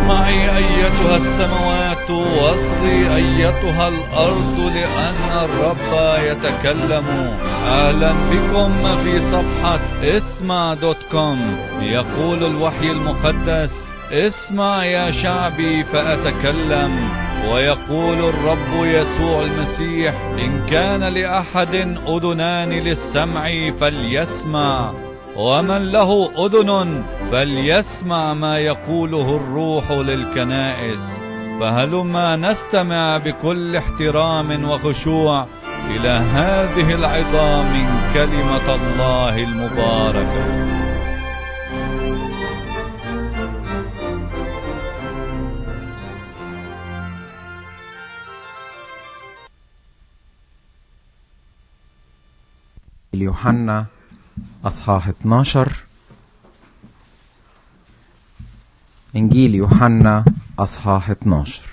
اسمعي أيتها السماوات واصغي أيتها الأرض لأن الرب يتكلم أهلا بكم في صفحة اسمع دوت كوم يقول الوحي المقدس اسمع يا شعبي فأتكلم ويقول الرب يسوع المسيح إن كان لأحد أذنان للسمع فليسمع ومن له أذن فليسمع ما يقوله الروح للكنائس فهلما نستمع بكل احترام وخشوع إلى هذه العظام من كلمة الله المباركة يوحنا أصحاح 12 إنجيل يوحنا أصحاح 12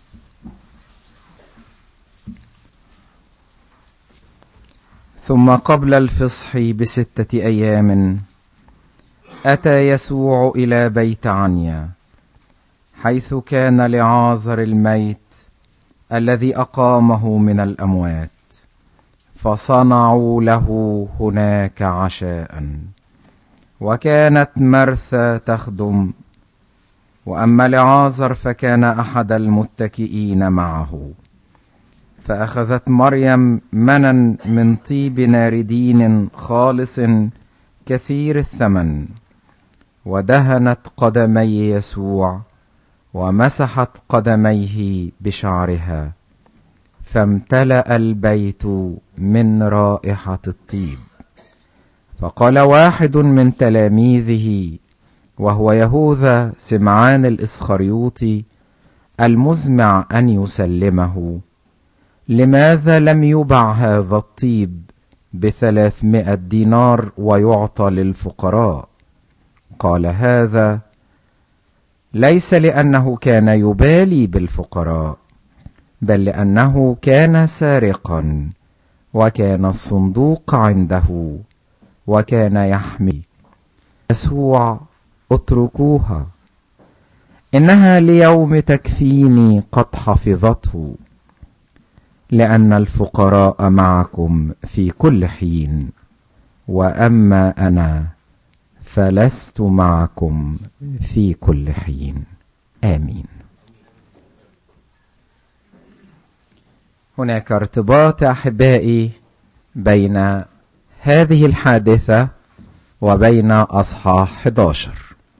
ثم قبل الفصح بستة أيام أتى يسوع إلى بيت عنيا حيث كان لعازر الميت الذي أقامه من الأموات فصنعوا له هناك عشاء وكانت مرثى تخدم واما لعازر فكان احد المتكئين معه فاخذت مريم منا من طيب ناردين خالص كثير الثمن ودهنت قدمي يسوع ومسحت قدميه بشعرها فامتلأ البيت من رائحة الطيب فقال واحد من تلاميذه وهو يهوذا سمعان الإسخريوطي المزمع أن يسلمه لماذا لم يبع هذا الطيب بثلاثمائة دينار ويعطى للفقراء قال هذا ليس لأنه كان يبالي بالفقراء بل لأنه كان سارقا وكان الصندوق عنده وكان يحمي يسوع اتركوها إنها ليوم تكفيني قد حفظته لأن الفقراء معكم في كل حين وأما أنا فلست معكم في كل حين آمين هناك ارتباط احبائي بين هذه الحادثه وبين اصحاح 11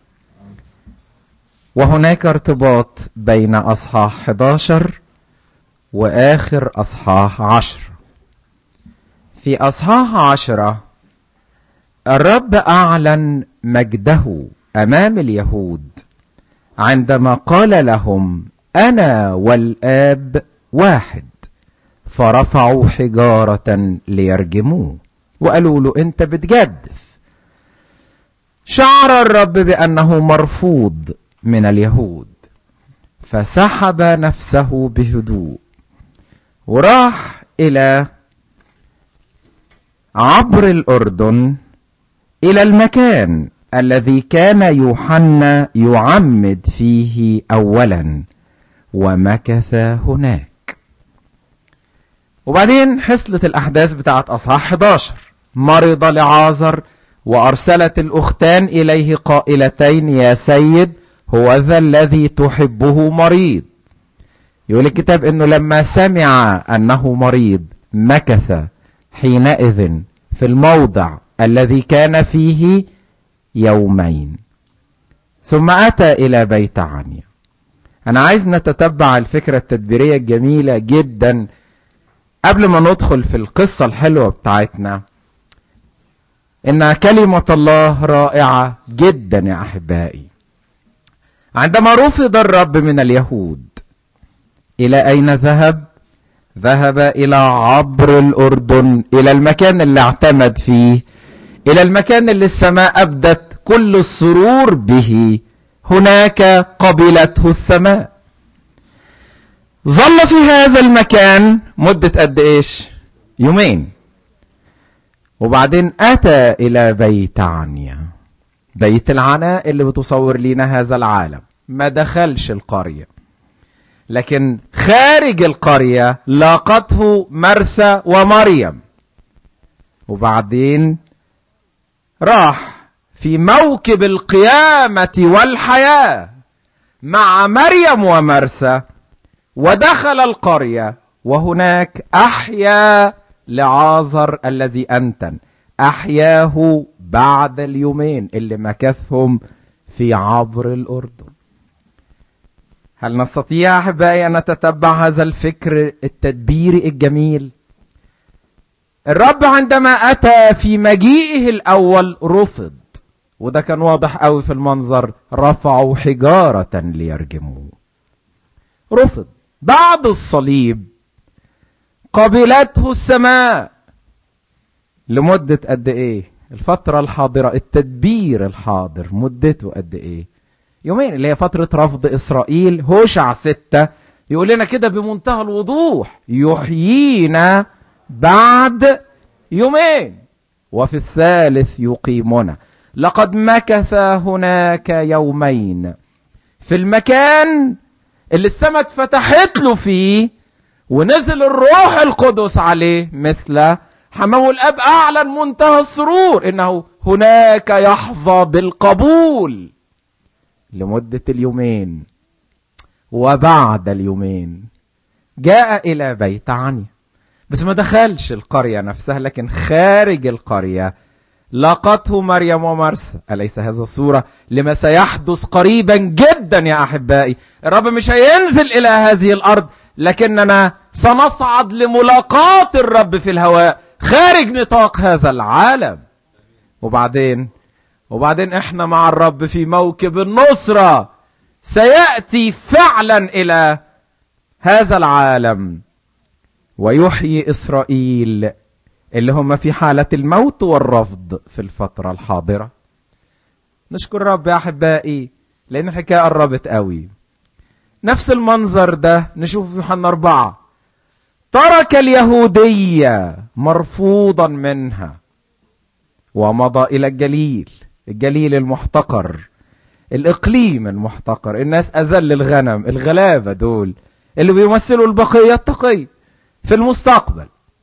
وهناك ارتباط بين اصحاح 11 واخر اصحاح 10 في اصحاح 10 الرب اعلن مجده امام اليهود عندما قال لهم انا والاب واحد فرفعوا حجارة ليرجموه وقالوا له انت بتجدف شعر الرب بانه مرفوض من اليهود فسحب نفسه بهدوء وراح الى عبر الاردن الى المكان الذي كان يوحنا يعمد فيه اولا ومكث هناك وبعدين حصلت الأحداث بتاعت أصحاح 11 مرض لعازر وأرسلت الأختان إليه قائلتين يا سيد هو ذا الذي تحبه مريض يقول الكتاب انه لما سمع انه مريض مكث حينئذ في الموضع الذي كان فيه يومين ثم اتى الى بيت عنيا انا عايز نتتبع الفكرة التدبيرية الجميلة جدا قبل ما ندخل في القصة الحلوة بتاعتنا إن كلمة الله رائعة جدا يا أحبائي عندما رفض الرب من اليهود إلى أين ذهب؟ ذهب إلى عبر الأردن إلى المكان اللي اعتمد فيه إلى المكان اللي السماء أبدت كل السرور به هناك قبلته السماء ظل في هذا المكان مدة قد ايش يومين وبعدين اتى الى بيت عنيا بيت العناء اللي بتصور لنا هذا العالم ما دخلش القرية لكن خارج القرية لاقته مرسى ومريم وبعدين راح في موكب القيامة والحياة مع مريم ومرسى ودخل القرية وهناك أحيا لعازر الذي أنتن أحياه بعد اليومين اللي مكثهم في عبر الأردن هل نستطيع أحبائي أن نتتبع هذا الفكر التدبيري الجميل الرب عندما أتى في مجيئه الأول رفض وده كان واضح قوي في المنظر رفعوا حجارة ليرجموه رفض بعد الصليب قبلته السماء لمدة قد ايه الفترة الحاضرة التدبير الحاضر مدته قد ايه يومين اللي هي فترة رفض اسرائيل هوشع ستة يقول لنا كده بمنتهى الوضوح يحيينا بعد يومين وفي الثالث يقيمنا لقد مكث هناك يومين في المكان اللي السماء اتفتحت له فيه ونزل الروح القدس عليه مثل حماه الاب اعلن منتهى السرور انه هناك يحظى بالقبول لمده اليومين وبعد اليومين جاء الى بيت عنيا بس ما دخلش القريه نفسها لكن خارج القريه لقته مريم ومرسى أليس هذا الصورة لما سيحدث قريبا جدا يا أحبائي الرب مش هينزل إلى هذه الأرض لكننا سنصعد لملاقاة الرب في الهواء خارج نطاق هذا العالم وبعدين وبعدين احنا مع الرب في موكب النصرة سيأتي فعلا إلى هذا العالم ويحيي إسرائيل اللي هم في حالة الموت والرفض في الفترة الحاضرة نشكر رب يا أحبائي لأن الحكاية قربت قوي نفس المنظر ده نشوف في يوحنا أربعة ترك اليهودية مرفوضا منها ومضى إلى الجليل الجليل المحتقر الإقليم المحتقر الناس أذل الغنم الغلابة دول اللي بيمثلوا البقية التقي في المستقبل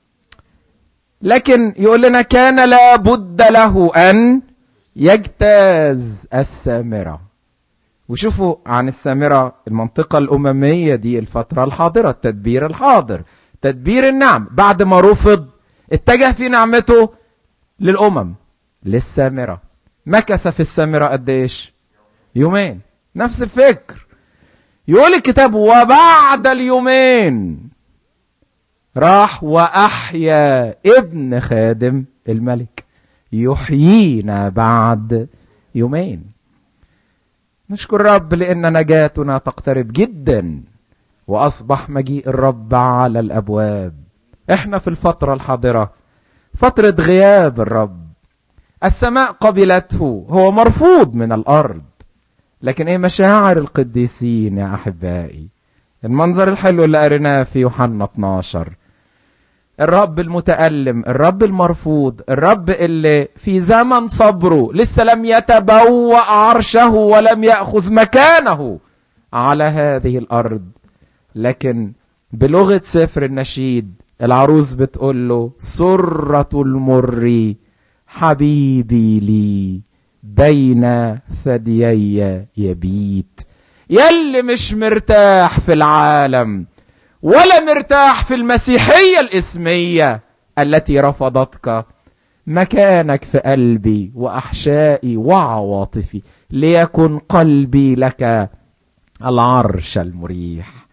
لكن يقول لنا كان لابد له أن يجتاز السامرة وشوفوا عن السامرة المنطقة الأممية دي الفترة الحاضرة التدبير الحاضر تدبير النعم بعد ما رفض اتجه في نعمته للأمم للسامرة مكث في السامرة قد ايش يومين نفس الفكر يقول الكتاب وبعد اليومين راح وأحيا ابن خادم الملك يحيينا بعد يومين نشكر الرب لأن نجاتنا تقترب جدا وأصبح مجيء الرب على الأبواب احنا في الفترة الحاضرة فترة غياب الرب السماء قبلته هو مرفوض من الأرض لكن ايه مشاعر القديسين يا أحبائي المنظر الحلو اللي قريناه في يوحنا 12 الرب المتألم الرب المرفوض الرب اللي في زمن صبره لسه لم يتبوأ عرشه ولم يأخذ مكانه على هذه الأرض لكن بلغة سفر النشيد العروس بتقول له سرة المر حبيبي لي بين ثديي يبيت يلي مش مرتاح في العالم ولا مرتاح في المسيحية الاسمية التي رفضتك مكانك في قلبي وأحشائي وعواطفي ليكن قلبي لك العرش المريح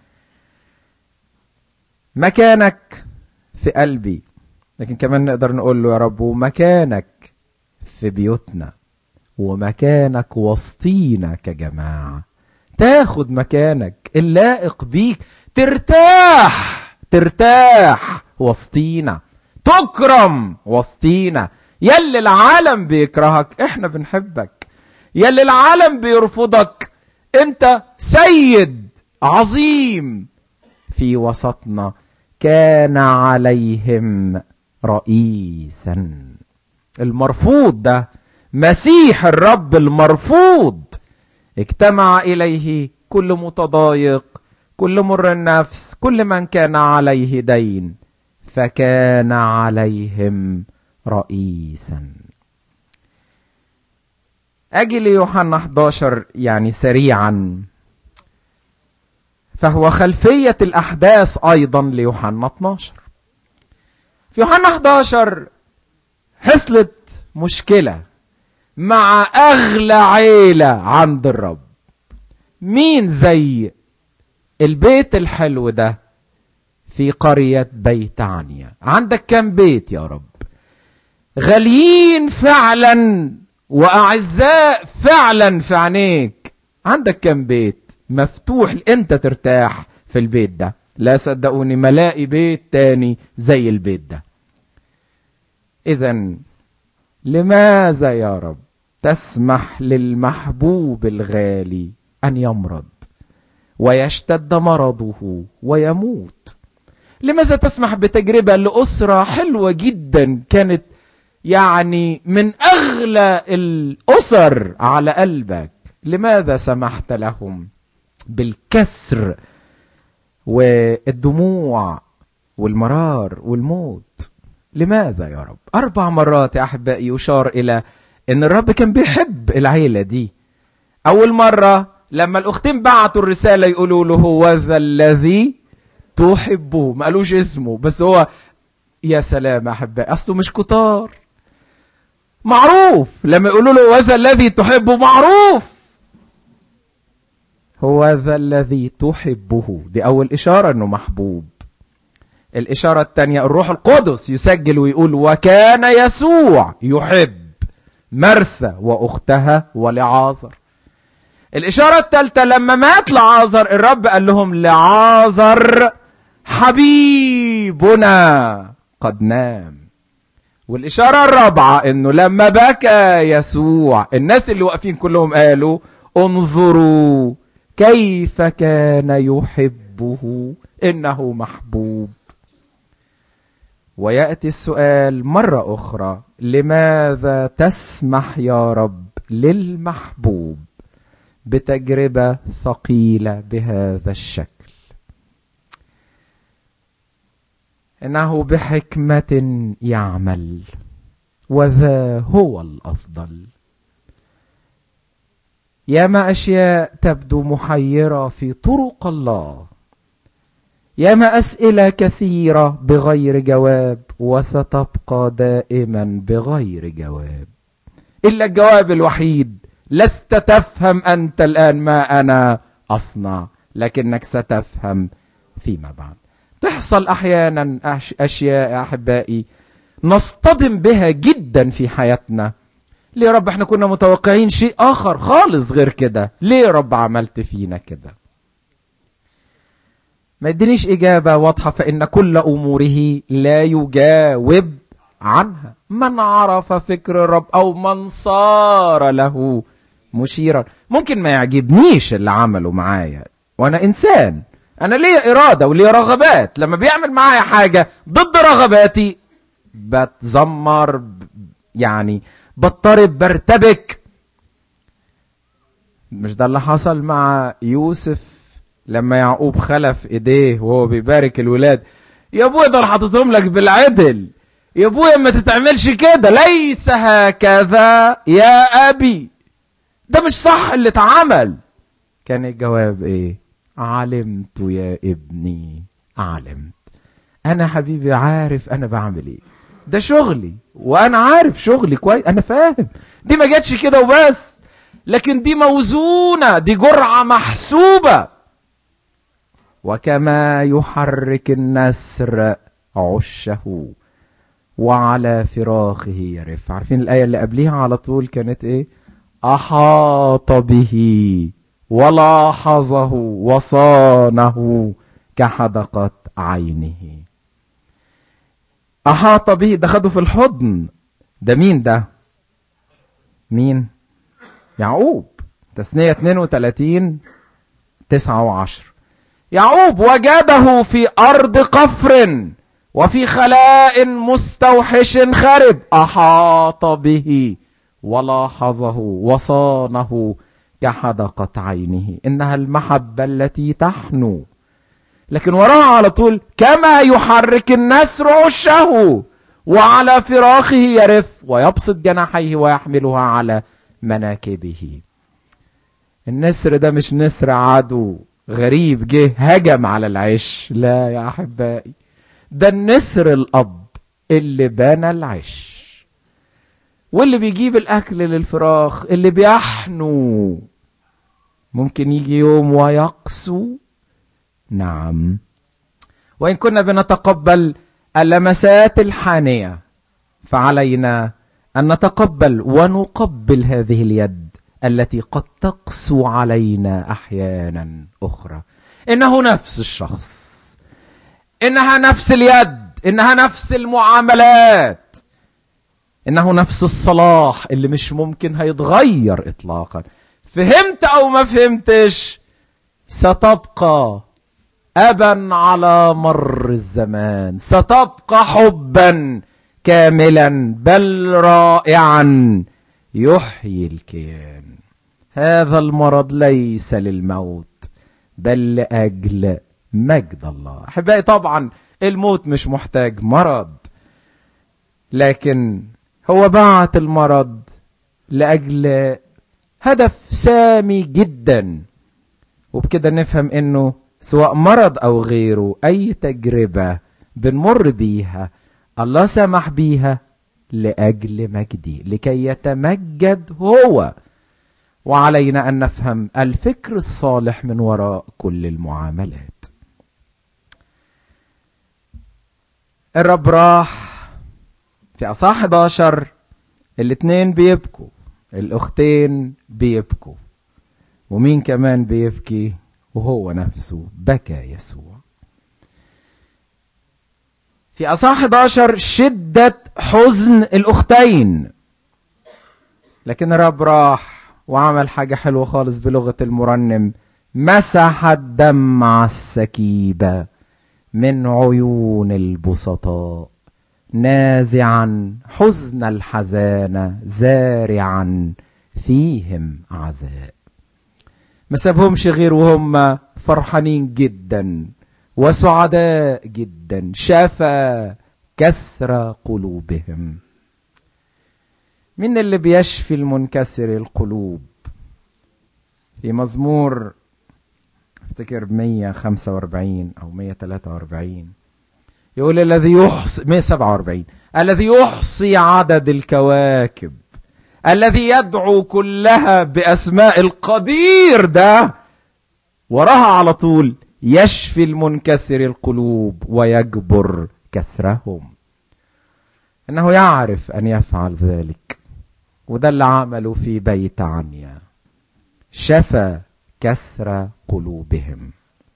مكانك في قلبي لكن كمان نقدر نقول له يا رب ومكانك في بيوتنا ومكانك وسطينا كجماعة تاخد مكانك اللائق بيك ترتاح ترتاح وسطينا تكرم وسطينا يلي العالم بيكرهك احنا بنحبك يلي العالم بيرفضك انت سيد عظيم في وسطنا كان عليهم رئيسا المرفوض ده مسيح الرب المرفوض اجتمع إليه كل متضايق كل مر النفس كل من كان عليه دين فكان عليهم رئيسا اجي ليوحنا 11 يعني سريعا فهو خلفية الأحداث أيضا ليوحنا 12 في يوحنا 11 حصلت مشكلة مع أغلى عيلة عند الرب مين زي البيت الحلو ده في قرية بيت عنيا عندك كم بيت يا رب غاليين فعلا وأعزاء فعلا في عينيك عندك كم بيت مفتوح انت ترتاح في البيت ده لا صدقوني ملاقي بيت تاني زي البيت ده اذا لماذا يا رب تسمح للمحبوب الغالي ان يمرض ويشتد مرضه ويموت لماذا تسمح بتجربة لأسرة حلوة جدا كانت يعني من أغلى الأسر على قلبك لماذا سمحت لهم بالكسر والدموع والمرار والموت لماذا يا رب أربع مرات يا أحبائي يشار إلى أن الرب كان بيحب العيلة دي أول مرة لما الأختين بعتوا الرسالة يقولوا له هو ذا الذي تحبه ما قالوش اسمه بس هو يا سلام يا أحبائي أصله مش كتار معروف لما يقولوا له وذا الذي تحبه معروف هو ذا الذي تحبه دي أول إشارة أنه محبوب الإشارة الثانية الروح القدس يسجل ويقول وكان يسوع يحب مرثى وأختها ولعازر الإشارة الثالثة لما مات لعازر الرب قال لهم لعازر حبيبنا قد نام والإشارة الرابعة إنه لما بكى يسوع الناس اللي واقفين كلهم قالوا انظروا كيف كان يحبه إنه محبوب ويأتي السؤال مرة أخرى لماذا تسمح يا رب للمحبوب بتجربة ثقيلة بهذا الشكل إنه بحكمة يعمل وذا هو الأفضل ياما أشياء تبدو محيرة في طرق الله ياما أسئلة كثيرة بغير جواب وستبقى دائما بغير جواب إلا الجواب الوحيد لست تفهم أنت الآن ما أنا أصنع لكنك ستفهم فيما بعد تحصل أحيانا أشياء أحبائي نصطدم بها جدا في حياتنا ليه يا رب احنا كنا متوقعين شيء آخر خالص غير كده ليه يا رب عملت فينا كده ما يدينيش إجابة واضحة فإن كل أموره لا يجاوب عنها من عرف فكر الرب أو من صار له مشيرا ممكن ما يعجبنيش اللي عمله معايا وأنا إنسان أنا ليا إرادة وليا رغبات لما بيعمل معايا حاجة ضد رغباتي بتزمر يعني بضطرب برتبك مش ده اللي حصل مع يوسف لما يعقوب خلف ايديه وهو بيبارك الولاد يا ابويا ده حاططهم لك بالعدل يا ابويا ما تتعملش كده ليس هكذا يا ابي ده مش صح اللي اتعمل كان الجواب ايه علمت يا ابني علمت انا حبيبي عارف انا بعمل ايه ده شغلي وانا عارف شغلي كويس انا فاهم دي ما جاتش كده وبس لكن دي موزونة دي جرعة محسوبة وكما يحرك النسر عشه وعلى فراخه يرف عارفين الآية اللي قبليها على طول كانت ايه أحاط به ولاحظه وصانه كحدقة عينه أحاط به ده خده في الحضن ده مين ده مين يعقوب تسنية 32 9 و10 يعقوب وجده في أرض قفر وفي خلاء مستوحش خرب أحاط به ولاحظه وصانه كحدقة عينه إنها المحبة التي تحنو لكن وراها على طول كما يحرك النسر عشه وعلى فراخه يرف ويبسط جناحيه ويحملها على مناكبه النسر ده مش نسر عدو غريب جه هجم على العش لا يا احبائي ده النسر الاب اللي بنى العش واللي بيجيب الاكل للفراخ اللي بيحنو ممكن يجي يوم ويقسو نعم وان كنا بنتقبل اللمسات الحانيه فعلينا ان نتقبل ونقبل هذه اليد التي قد تقسو علينا احيانا اخرى انه نفس الشخص انها نفس اليد انها نفس المعاملات انه نفس الصلاح اللي مش ممكن هيتغير اطلاقا فهمت او ما فهمتش ستبقى ابا على مر الزمان ستبقى حبا كاملا بل رائعا يحيي الكيان هذا المرض ليس للموت بل لاجل مجد الله احبائي طبعا الموت مش محتاج مرض لكن هو بعت المرض لاجل هدف سامي جدا وبكده نفهم انه سواء مرض او غيره اي تجربه بنمر بيها الله سمح بيها لاجل مجدي لكي يتمجد هو وعلينا ان نفهم الفكر الصالح من وراء كل المعاملات الرب راح في اصحاح 11 الاتنين بيبكوا الاختين بيبكوا ومين كمان بيبكي وهو نفسه بكى يسوع في اصحاح 11 شدة حزن الاختين لكن الرب راح وعمل حاجة حلوة خالص بلغة المرنم مسح الدمع السكيبة من عيون البسطاء نازعا حزن الحزانة زارعا فيهم عزاء ما سابهمش غير وهم فرحانين جدا وسعداء جدا شفى كسر قلوبهم من اللي بيشفي المنكسر القلوب في مزمور افتكر 145 او 143 يقول الذي يحصي 147 الذي يحصي عدد الكواكب الذي يدعو كلها باسماء القدير ده وراها على طول يشفي المنكسر القلوب ويجبر كسرهم انه يعرف ان يفعل ذلك وده اللي عمله في بيت عنيا شفى كسر قلوبهم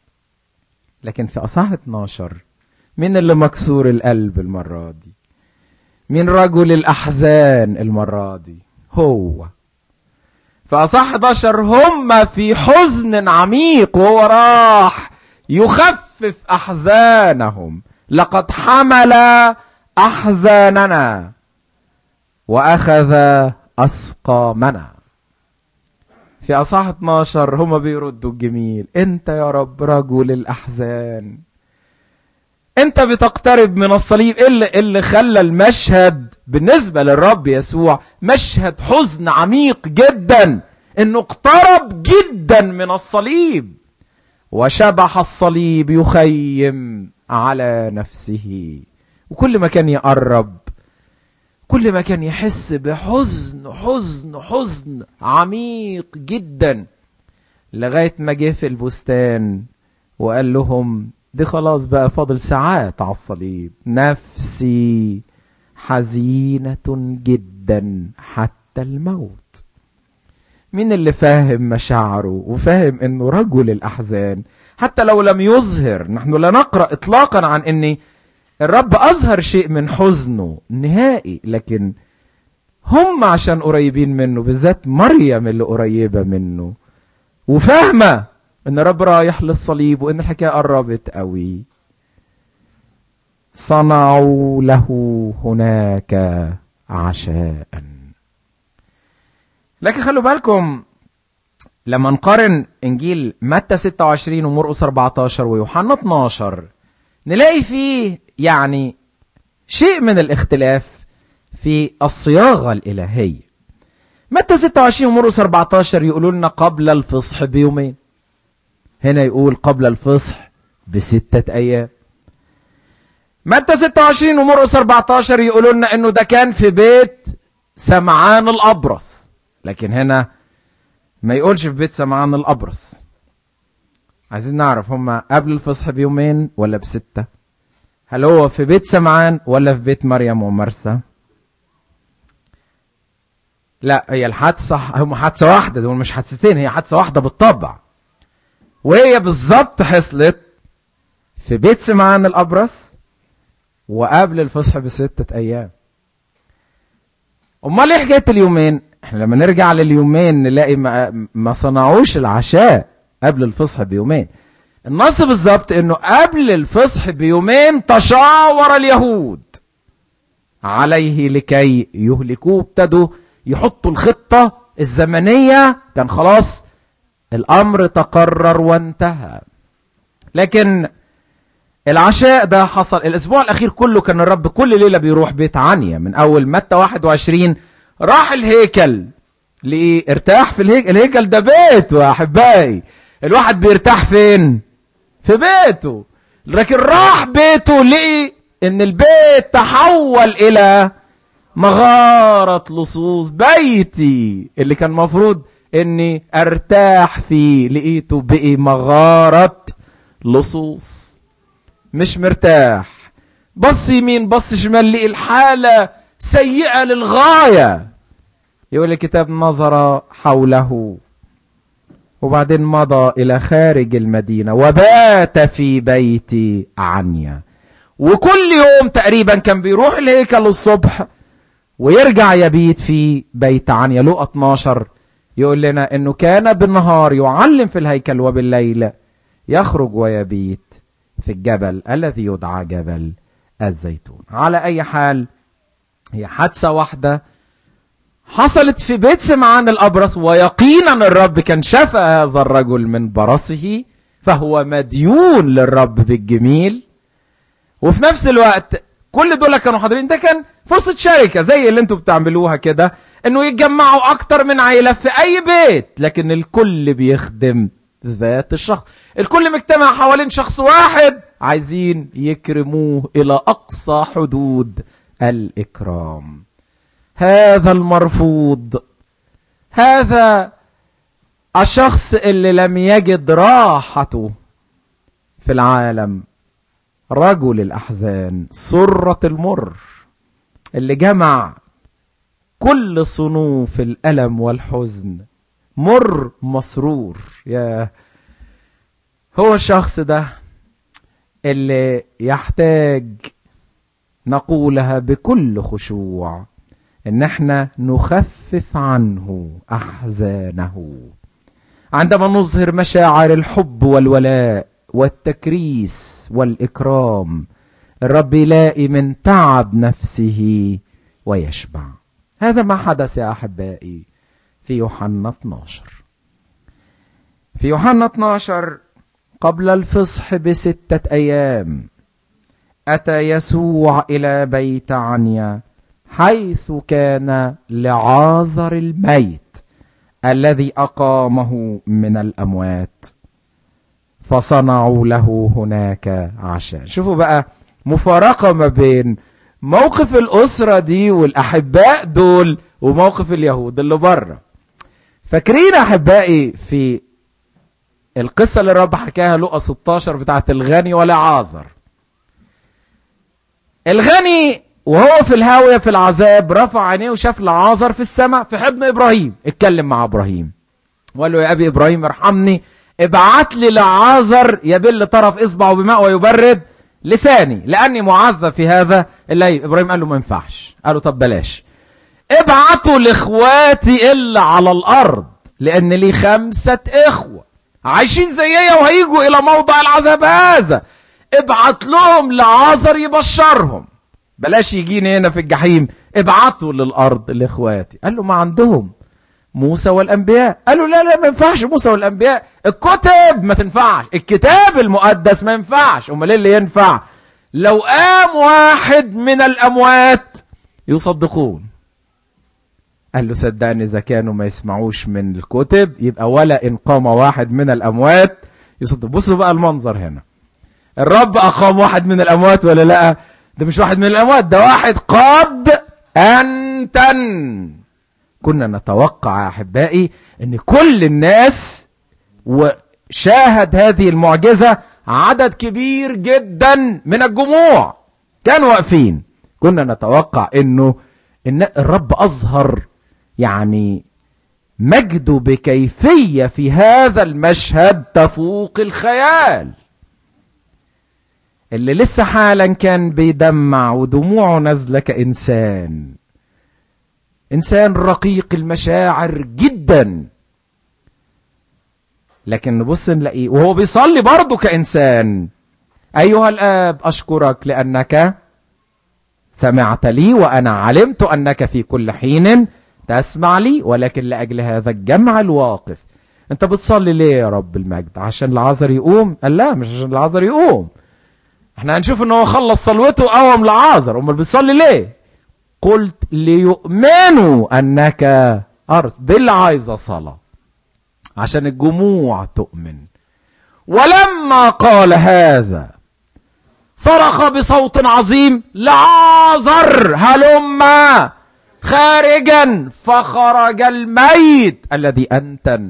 لكن في اصحاح 12 مين اللي مكسور القلب المره دي مين رجل الاحزان المره دي هو فأصح 11 هم في حزن عميق وهو راح يخفف أحزانهم لقد حمل أحزاننا وأخذ أسقامنا في أصح 12 هم بيردوا الجميل أنت يا رب رجل الأحزان أنت بتقترب من الصليب اللي, اللي خلى المشهد بالنسبة للرب يسوع مشهد حزن عميق جدا انه اقترب جدا من الصليب وشبح الصليب يخيم على نفسه وكل ما كان يقرب كل ما كان يحس بحزن حزن حزن عميق جدا لغاية ما جه في البستان وقال لهم دي خلاص بقى فاضل ساعات على الصليب نفسي حزينة جدا حتى الموت مين اللي فاهم مشاعره وفاهم انه رجل الاحزان حتى لو لم يظهر نحن لا نقرأ اطلاقا عن ان الرب اظهر شيء من حزنه نهائي لكن هم عشان قريبين منه بالذات مريم اللي قريبة منه وفاهمة ان الرب رايح للصليب وان الحكاية قربت قوي صنعوا له هناك عشاء لكن خلوا بالكم لما نقارن انجيل متى 26 ومرقس 14 ويوحنا 12 نلاقي فيه يعني شيء من الاختلاف في الصياغة الإلهية متى 26 ومرقس 14 يقولوا لنا قبل الفصح بيومين هنا يقول قبل الفصح بستة أيام متى 26 ومرقس 14 يقولوا لنا انه ده كان في بيت سمعان الابرص لكن هنا ما يقولش في بيت سمعان الابرص عايزين نعرف هما قبل الفصح بيومين ولا بستة هل هو في بيت سمعان ولا في بيت مريم ومرسى لا هي الحادثة هم حادثة واحدة دول مش حادثتين هي حادثة واحدة بالطبع وهي بالظبط حصلت في بيت سمعان الأبرص وقبل الفصح بستة أيام أمال إيه حكاية اليومين؟ إحنا لما نرجع لليومين نلاقي ما, ما صنعوش العشاء قبل الفصح بيومين النص بالظبط إنه قبل الفصح بيومين تشاور اليهود عليه لكي يهلكوه ابتدوا يحطوا الخطة الزمنية كان خلاص الأمر تقرر وانتهى لكن العشاء ده حصل الاسبوع الاخير كله كان الرب كل ليله بيروح بيت عنيا من اول متى 21 راح الهيكل ليه ارتاح في الهيكل الهيكل ده بيته يا احبائي الواحد بيرتاح فين في بيته لكن راح بيته لقي ان البيت تحول الى مغارة لصوص بيتي اللي كان مفروض اني ارتاح فيه لقيته بقي مغارة لصوص مش مرتاح بص يمين بص شمال لقي الحالة سيئة للغاية يقول الكتاب نظر حوله وبعدين مضى إلى خارج المدينة وبات في بيت عنيا وكل يوم تقريبا كان بيروح الهيكل الصبح ويرجع يبيت في بيت عنيا لقى 12 يقول لنا انه كان بالنهار يعلم في الهيكل وبالليل يخرج ويبيت في الجبل الذي يدعى جبل الزيتون على اي حال هي حادثة واحدة حصلت في بيت سمعان الأبرص ويقينا الرب كان شفى هذا الرجل من برصه فهو مديون للرب بالجميل وفي نفس الوقت كل دول كانوا حاضرين ده كان فرصة شركة زي اللي انتوا بتعملوها كده انه يتجمعوا اكتر من عيلة في اي بيت لكن الكل بيخدم ذات الشخص الكل مجتمع حوالين شخص واحد عايزين يكرموه الى اقصى حدود الاكرام هذا المرفوض هذا الشخص اللي لم يجد راحته في العالم رجل الاحزان سرة المر اللي جمع كل صنوف الالم والحزن مر مسرور يا هو الشخص ده اللي يحتاج نقولها بكل خشوع ان احنا نخفف عنه احزانه عندما نظهر مشاعر الحب والولاء والتكريس والاكرام الرب يلاقي من تعب نفسه ويشبع هذا ما حدث يا احبائي في يوحنا 12 في يوحنا 12 قبل الفصح بستة أيام أتى يسوع إلى بيت عنيا حيث كان لعازر الميت الذي أقامه من الأموات فصنعوا له هناك عشاء شوفوا بقى مفارقة ما بين موقف الأسرة دي والأحباء دول وموقف اليهود اللي بره فاكرين أحبائي في القصة اللي الرب حكاها لقى 16 بتاعت الغني ولا عازر الغني وهو في الهاوية في العذاب رفع عينيه وشاف لعازر في السماء في حضن إبراهيم اتكلم مع إبراهيم وقال له يا أبي إبراهيم ارحمني ابعت لي لعازر يبل طرف إصبعه بماء ويبرد لساني لأني معذب في هذا الليل إبراهيم قال له ما ينفعش قال له طب بلاش ابعتوا لاخواتي إلا على الأرض لأن لي خمسة إخوة عايشين زيي وهيجوا إلى موضع العذاب هذا ابعت لهم لعازر يبشرهم بلاش يجيني هنا في الجحيم ابعتوا للأرض لإخواتي قال له ما عندهم موسى والأنبياء قالوا لا لا ما ينفعش موسى والأنبياء الكتب ما تنفعش الكتاب المقدس ما ينفعش أمال اللي ينفع لو قام واحد من الأموات يصدقون قال له صدقني إذا كانوا ما يسمعوش من الكتب يبقى ولا إن قام واحد من الأموات يصدق بصوا بقى المنظر هنا الرب أقام واحد من الأموات ولا لا ده مش واحد من الأموات ده واحد قد أنتن كنا نتوقع يا أحبائي أن كل الناس وشاهد هذه المعجزة عدد كبير جدا من الجموع كانوا واقفين كنا نتوقع أنه إن الرب أظهر يعني مجده بكيفية في هذا المشهد تفوق الخيال اللي لسه حالا كان بيدمع ودموعه نازلة كإنسان إنسان رقيق المشاعر جدا لكن نبص نلاقيه وهو بيصلي برضه كإنسان أيها الآب أشكرك لأنك سمعت لي وأنا علمت أنك في كل حين تسمع لي ولكن لأجل هذا الجمع الواقف أنت بتصلي ليه يا رب المجد عشان العذر يقوم قال لا مش عشان العذر يقوم احنا هنشوف ان هو خلص صلوته وقوم لعازر امال بتصلي ليه قلت ليؤمنوا انك ارض دي اللي عايزه صلاه عشان الجموع تؤمن ولما قال هذا صرخ بصوت عظيم لعازر هلما خارجا فخرج الميت الذي انتن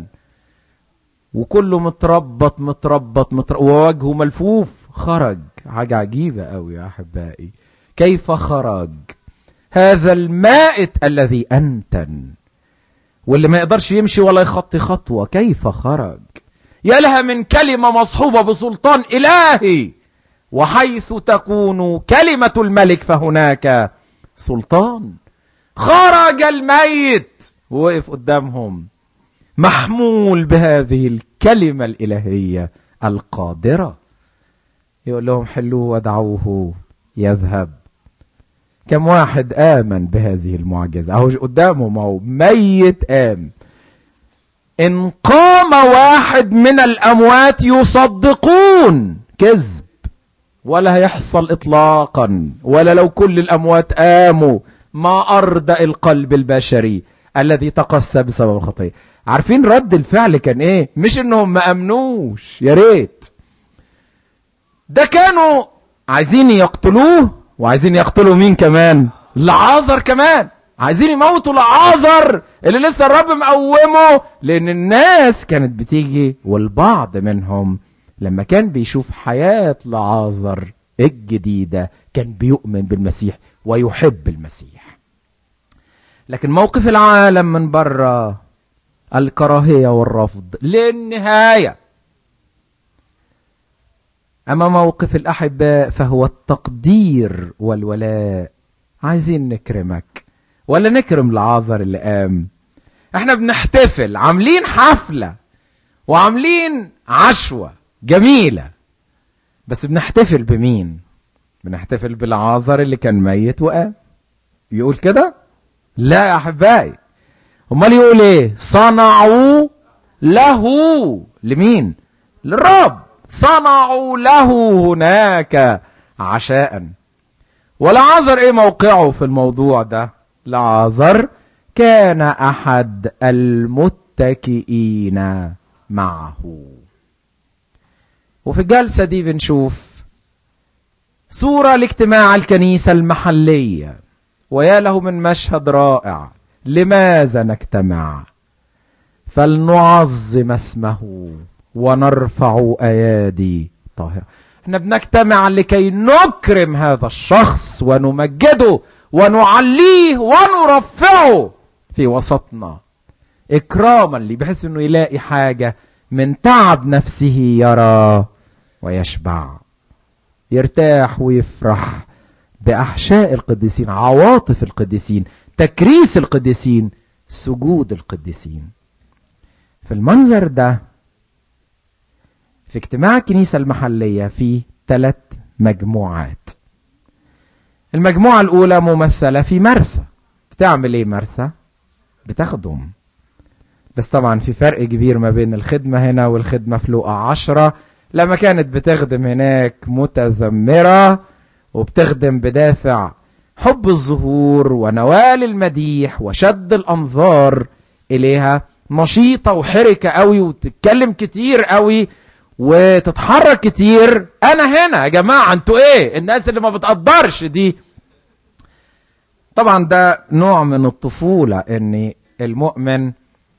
وكله متربط متربط, متربط ووجهه ملفوف خرج حاجة عجيبة قوي يا أحبائي كيف خرج هذا المائت الذي أنتن واللي ما يقدرش يمشي ولا يخطي خطوة كيف خرج يا لها من كلمة مصحوبة بسلطان إلهي وحيث تكون كلمة الملك فهناك سلطان خرج الميت ووقف قدامهم محمول بهذه الكلمة الإلهية القادرة يقول لهم حلوه ودعوه يذهب كم واحد آمن بهذه المعجزة أهو قدامهم أهو ميت آم إن قام واحد من الأموات يصدقون كذب ولا هيحصل إطلاقا ولا لو كل الأموات آموا ما أرضى القلب البشري الذي تقسى بسبب الخطية عارفين رد الفعل كان ايه مش انهم ما امنوش يا ريت ده كانوا عايزين يقتلوه وعايزين يقتلوا مين كمان لعازر كمان عايزين يموتوا لعازر اللي لسه الرب مقومه لان الناس كانت بتيجي والبعض منهم لما كان بيشوف حياة لعازر الجديدة كان بيؤمن بالمسيح ويحب المسيح لكن موقف العالم من بره الكراهية والرفض للنهاية أما موقف الأحباء فهو التقدير والولاء عايزين نكرمك ولا نكرم العازر اللي قام احنا بنحتفل عاملين حفلة وعاملين عشوة جميلة بس بنحتفل بمين بنحتفل بالعازر اللي كان ميت وقام يقول كده لا يا احبائي امال يقول ايه صنعوا له لمين للرب صنعوا له هناك عشاء ولعازر ايه موقعه في الموضوع ده لعازر كان احد المتكئين معه وفي الجلسة دي بنشوف صورة لاجتماع الكنيسة المحلية ويا له من مشهد رائع لماذا نجتمع فلنعظم اسمه ونرفع ايادي طاهرة احنا بنجتمع لكي نكرم هذا الشخص ونمجده ونعليه ونرفعه في وسطنا اكراما لي بحيث انه يلاقي حاجة من تعب نفسه يرى ويشبع يرتاح ويفرح باحشاء القديسين عواطف القديسين تكريس القديسين سجود القديسين في المنظر ده في اجتماع الكنيسة المحلية في ثلاث مجموعات المجموعة الأولى ممثلة في مرسى بتعمل إيه مرسى؟ بتخدم بس طبعا في فرق كبير ما بين الخدمة هنا والخدمة في لوقا عشرة لما كانت بتخدم هناك متذمرة وبتخدم بدافع حب الظهور ونوال المديح وشد الأنظار إليها نشيطة وحركة قوي وتتكلم كتير قوي وتتحرك كتير انا هنا يا جماعة انتوا ايه الناس اللي ما بتقدرش دي طبعا ده نوع من الطفولة ان المؤمن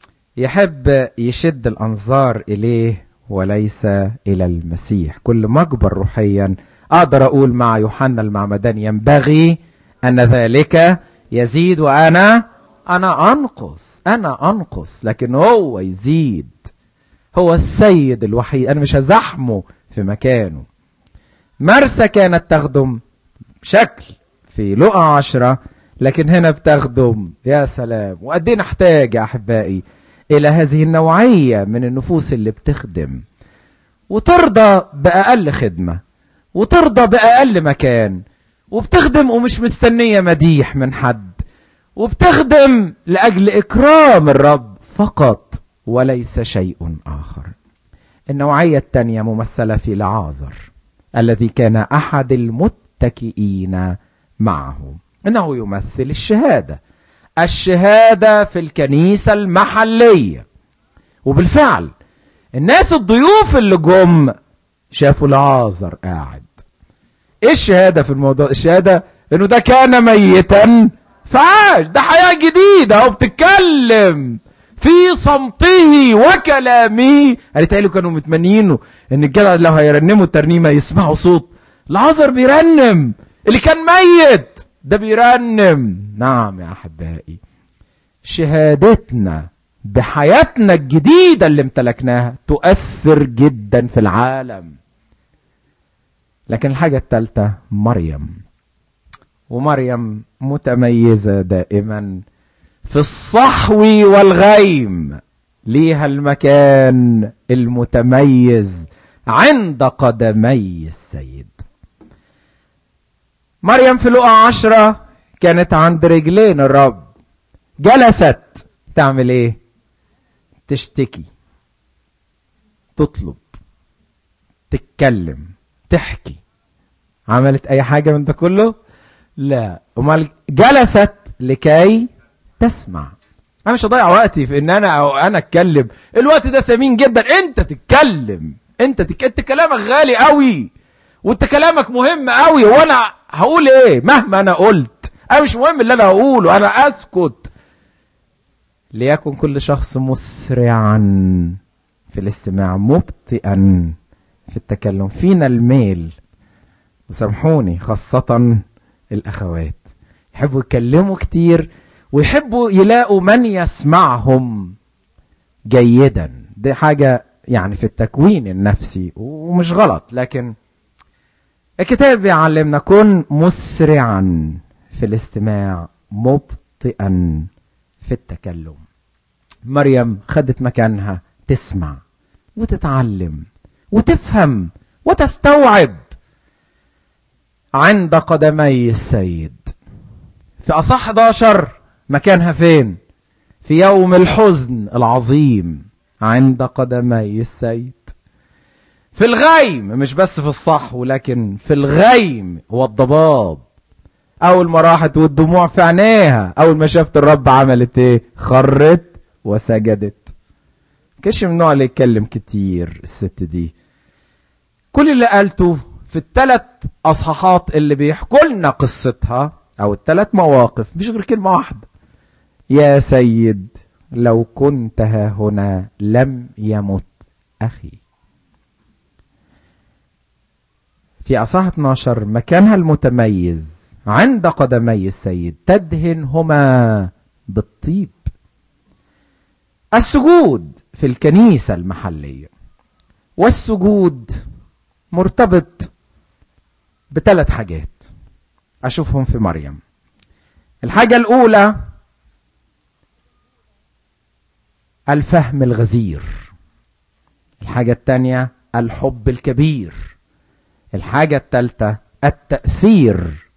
يحب يشد الانظار اليه وليس الى المسيح كل ما اكبر روحيا اقدر اقول مع يوحنا المعمدان ينبغي ان ذلك يزيد وانا انا انقص انا انقص لكن هو يزيد هو السيد الوحيد انا مش هزحمه في مكانه مرسى كانت تخدم بشكل في لقى عشرة لكن هنا بتخدم يا سلام وقد نحتاج يا احبائي الى هذه النوعية من النفوس اللي بتخدم وترضى باقل خدمة وترضى باقل مكان وبتخدم ومش مستنية مديح من حد وبتخدم لاجل اكرام الرب فقط وليس شيء آخر النوعية الثانية ممثلة في لعازر الذي كان أحد المتكئين معه إنه يمثل الشهادة الشهادة في الكنيسة المحلية وبالفعل الناس الضيوف اللي جم شافوا لعازر قاعد ايه الشهادة في الموضوع الشهادة انه ده كان ميتا فعاش ده حياة جديدة وبتتكلم في صمته وكلامه قالت له كانوا متمنيينه ان الجدع لو هيرنموا الترنيمه يسمعوا صوت العذر بيرنم اللي كان ميت ده بيرنم نعم يا احبائي شهادتنا بحياتنا الجديده اللي امتلكناها تؤثر جدا في العالم لكن الحاجه الثالثه مريم ومريم متميزه دائما في الصحو والغيم ليها المكان المتميز عند قدمي السيد مريم في لقى عشرة كانت عند رجلين الرب جلست تعمل ايه تشتكي تطلب تتكلم تحكي عملت اي حاجة من ده كله لا امال جلست لكي تسمع انا مش هضيع وقتي في ان انا او انا اتكلم الوقت ده ثمين جدا انت تتكلم انت تك... انت كلامك غالي قوي وانت كلامك مهم قوي وانا هقول ايه مهما انا قلت انا مش مهم اللي انا هقوله انا اسكت ليكن كل شخص مسرعا في الاستماع مبطئا في التكلم فينا الميل وسامحوني خاصة الأخوات يحبوا يتكلموا كتير ويحبوا يلاقوا من يسمعهم جيدا دي حاجة يعني في التكوين النفسي ومش غلط لكن الكتاب بيعلمنا كن مسرعا في الاستماع مبطئا في التكلم مريم خدت مكانها تسمع وتتعلم وتفهم وتستوعب عند قدمي السيد في أصح 11 مكانها فين في يوم الحزن العظيم عند قدمي السيد في الغيم مش بس في الصحو لكن في الغيم والضباب اول ما راحت والدموع في عينيها اول ما شافت الرب عملت ايه خرت وسجدت كش من النوع اللي يتكلم كتير الست دي كل اللي قالته في الثلاث اصحاحات اللي بيحكوا لنا قصتها او الثلاث مواقف مفيش غير كلمه واحده يا سيد لو كنت ها هنا لم يمت أخي في أصح 12 مكانها المتميز عند قدمي السيد تدهنهما بالطيب السجود في الكنيسة المحلية والسجود مرتبط بثلاث حاجات أشوفهم في مريم الحاجة الأولى الفهم الغزير الحاجة الثانية الحب الكبير الحاجة الثالثة التأثير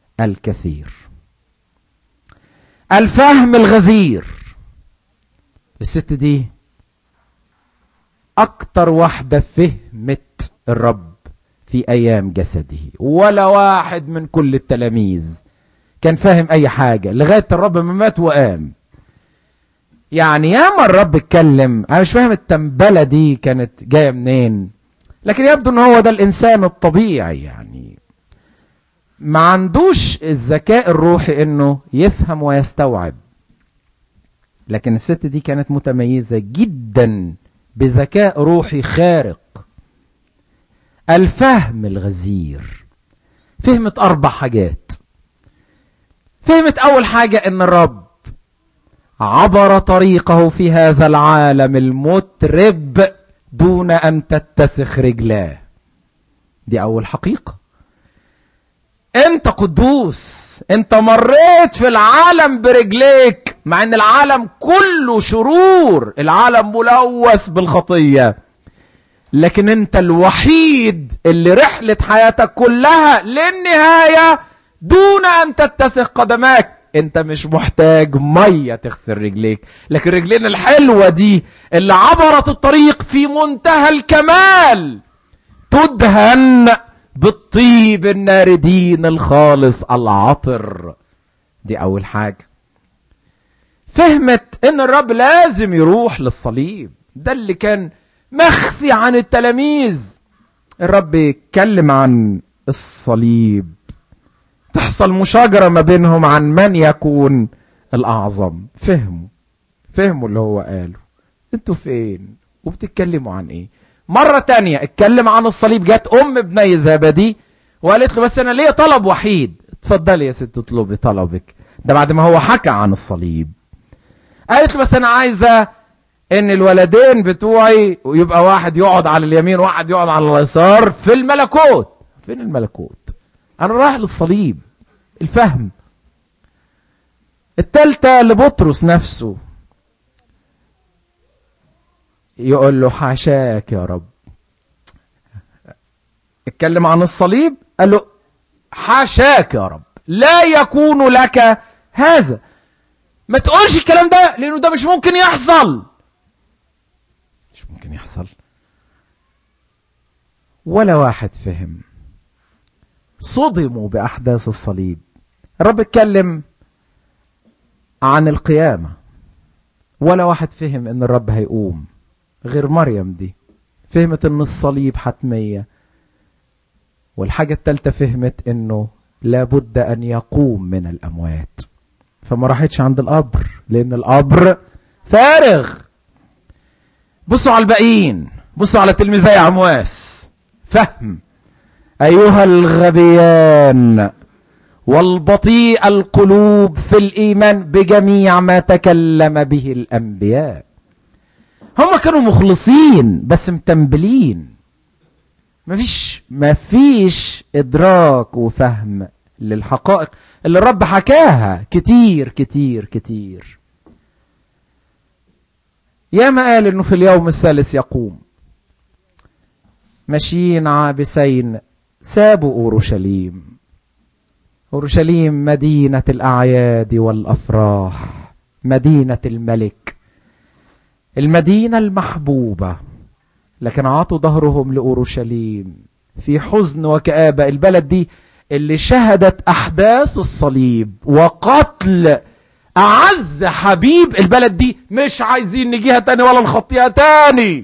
الكثير الفهم الغزير الست دي اكتر واحدة فهمت الرب في ايام جسده ولا واحد من كل التلاميذ كان فاهم اي حاجة لغاية الرب ما مات وقام يعني ياما الرب اتكلم انا مش فاهم التنبلة دي كانت جاية منين لكن يبدو ان هو ده الانسان الطبيعي يعني ما عندوش الذكاء الروحي انه يفهم ويستوعب لكن الست دي كانت متميزة جدا بذكاء روحي خارق الفهم الغزير فهمت اربع حاجات فهمت اول حاجة ان الرب عبر طريقه في هذا العالم المترب دون ان تتسخ رجلاه دي اول حقيقة انت قدوس انت مريت في العالم برجليك مع ان العالم كله شرور العالم ملوث بالخطية لكن انت الوحيد اللي رحلة حياتك كلها للنهاية دون ان تتسخ قدماك انت مش محتاج مية تغسل رجليك لكن رجلين الحلوة دي اللي عبرت الطريق في منتهى الكمال تدهن بالطيب الناردين الخالص العطر دي اول حاجة فهمت ان الرب لازم يروح للصليب ده اللي كان مخفي عن التلاميذ الرب يتكلم عن الصليب تحصل مشاجرة ما بينهم عن من يكون الأعظم فهموا فهموا اللي هو قاله انتوا فين وبتتكلموا عن ايه مرة تانية اتكلم عن الصليب جت ام ابني زبدي وقالت له بس انا ليه طلب وحيد اتفضلي يا ست اطلبي طلبك ده بعد ما هو حكى عن الصليب قالت له بس انا عايزة ان الولدين بتوعي يبقى واحد يقعد على اليمين وواحد يقعد على اليسار في الملكوت فين الملكوت انا رايح للصليب الفهم التالتة لبطرس نفسه يقول له حاشاك يا رب اتكلم عن الصليب قال له حاشاك يا رب لا يكون لك هذا ما تقولش الكلام ده لانه ده مش ممكن يحصل مش ممكن يحصل ولا واحد فهم صدموا باحداث الصليب الرب اتكلم عن القيامة ولا واحد فهم ان الرب هيقوم غير مريم دي فهمت ان الصليب حتمية والحاجة التالتة فهمت انه لابد ان يقوم من الاموات فما راحتش عند القبر لان القبر فارغ بصوا على الباقيين بصوا على تلميذي عمواس فهم ايها الغبيان والبطيء القلوب في الايمان بجميع ما تكلم به الانبياء هم كانوا مخلصين بس متنبلين مفيش مفيش ادراك وفهم للحقائق اللي الرب حكاها كتير كتير كتير يا ما قال انه في اليوم الثالث يقوم ماشيين عابسين سابوا اورشليم اورشليم مدينه الاعياد والافراح مدينه الملك المدينه المحبوبه لكن عطوا ظهرهم لاورشليم في حزن وكابه البلد دي اللي شهدت احداث الصليب وقتل اعز حبيب البلد دي مش عايزين نجيها تاني ولا نخطيها تاني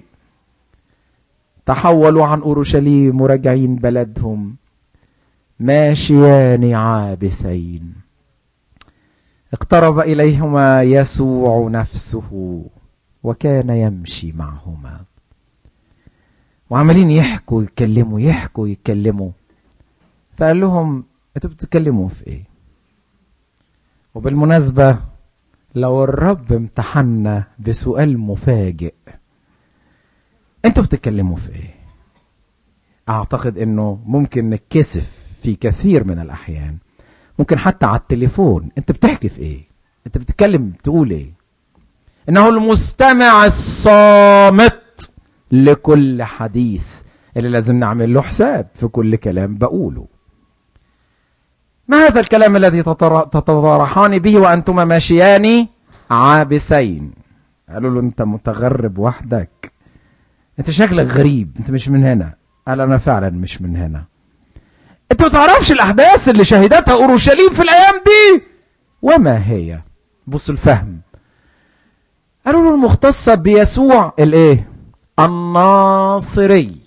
تحولوا عن اورشليم وراجعين بلدهم ماشيان عابسين اقترب اليهما يسوع نفسه وكان يمشي معهما وعمالين يحكوا يتكلموا يحكوا يتكلموا فقال لهم انتوا بتتكلموا في ايه وبالمناسبة لو الرب امتحنا بسؤال مفاجئ انتوا بتتكلموا في ايه اعتقد انه ممكن نتكسف في كثير من الاحيان ممكن حتى على التليفون انت بتحكي في ايه انت بتتكلم بتقول ايه انه المستمع الصامت لكل حديث اللي لازم نعمل له حساب في كل كلام بقوله ما هذا الكلام الذي تتطرحان به وأنتما ماشيان عابسين قالوا له انت متغرب وحدك انت شكلك غريب انت مش من هنا قال انا فعلا مش من هنا انت ما تعرفش الاحداث اللي شهدتها اورشليم في الايام دي وما هي بص الفهم قالوا له المختصة بيسوع الايه الناصري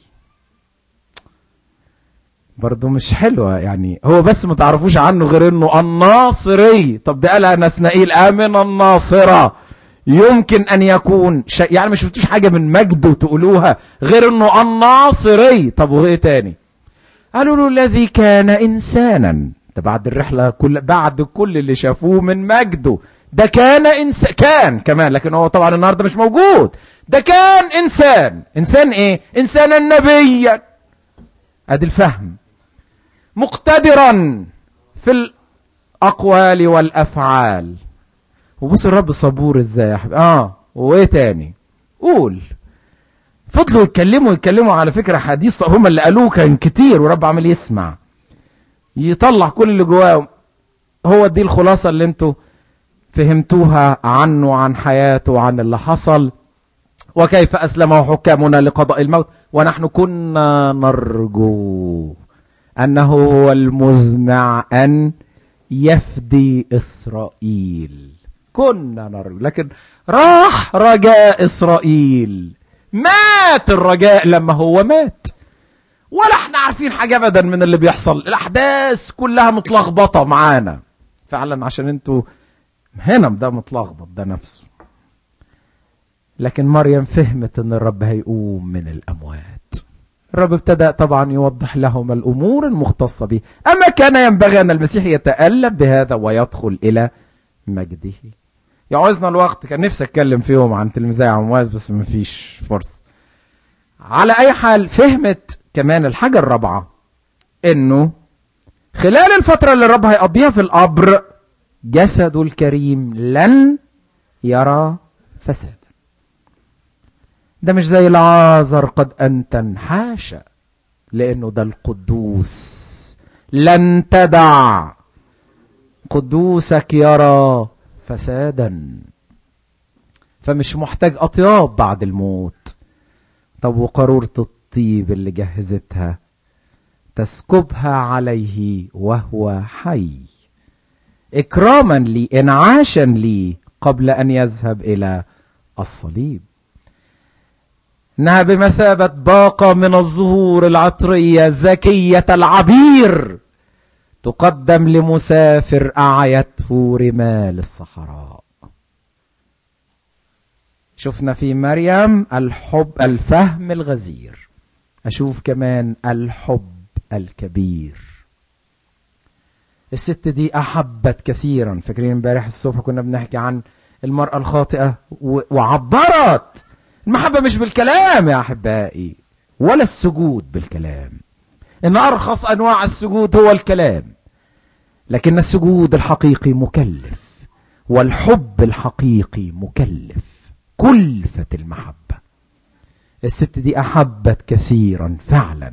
برضه مش حلوة يعني هو بس ما تعرفوش عنه غير انه الناصري طب ده قالها نسنائيل امن الناصرة يمكن ان يكون شيء يعني ما شفتوش حاجة من مجده تقولوها غير انه الناصري طب وايه تاني قالوا له الذي كان انسانا ده بعد الرحلة كل بعد كل اللي شافوه من مجده ده كان انسان كان كمان لكن هو طبعا النهارده مش موجود ده كان انسان انسان ايه انسانا نبيا ادي الفهم مقتدرا في الاقوال والافعال وبص الرب صبور ازاي يا حبيبي اه وايه تاني قول فضلوا يتكلموا يتكلموا على فكرة حديث هم اللي قالوه كان كتير ورب عمال يسمع يطلع كل اللي جواهم هو دي الخلاصة اللي انتوا فهمتوها عنه عن حياته وعن اللي حصل وكيف أسلمه حكامنا لقضاء الموت ونحن كنا نرجو أنه هو المزمع أن يفدي إسرائيل كنا نرجو لكن راح رجاء إسرائيل مات الرجاء لما هو مات ولا احنا عارفين حاجة ابدا من اللي بيحصل الاحداث كلها متلخبطة معانا فعلا عشان انتوا هنا ده متلخبط ده نفسه لكن مريم فهمت ان الرب هيقوم من الاموات الرب ابتدأ طبعا يوضح لهم الامور المختصة به اما كان ينبغي ان المسيح يتألم بهذا ويدخل الى مجده يعوزنا الوقت كان نفسي اتكلم فيهم عن تلميذي عمواس بس مفيش فرصة على اي حال فهمت كمان الحاجة الرابعة انه خلال الفترة اللي الرب هيقضيها في القبر جسده الكريم لن يرى فسادا ده مش زي العازر قد أنتن حاشا لأنه ده القدوس لن تدع قدوسك يرى فسادا فمش محتاج أطياب بعد الموت طب وقارورة الطيب اللي جهزتها تسكبها عليه وهو حي إكراما لي إنعاشا لي قبل أن يذهب إلى الصليب إنها بمثابة باقة من الزهور العطرية زكية العبير تقدم لمسافر أعيته رمال الصحراء شفنا في مريم الحب الفهم الغزير أشوف كمان الحب الكبير الست دي أحبت كثيرا فاكرين امبارح الصبح كنا بنحكي عن المرأة الخاطئة وعبرت المحبة مش بالكلام يا أحبائي ولا السجود بالكلام إن أرخص أنواع السجود هو الكلام لكن السجود الحقيقي مكلف والحب الحقيقي مكلف كلفة المحبة الست دي أحبت كثيرا فعلا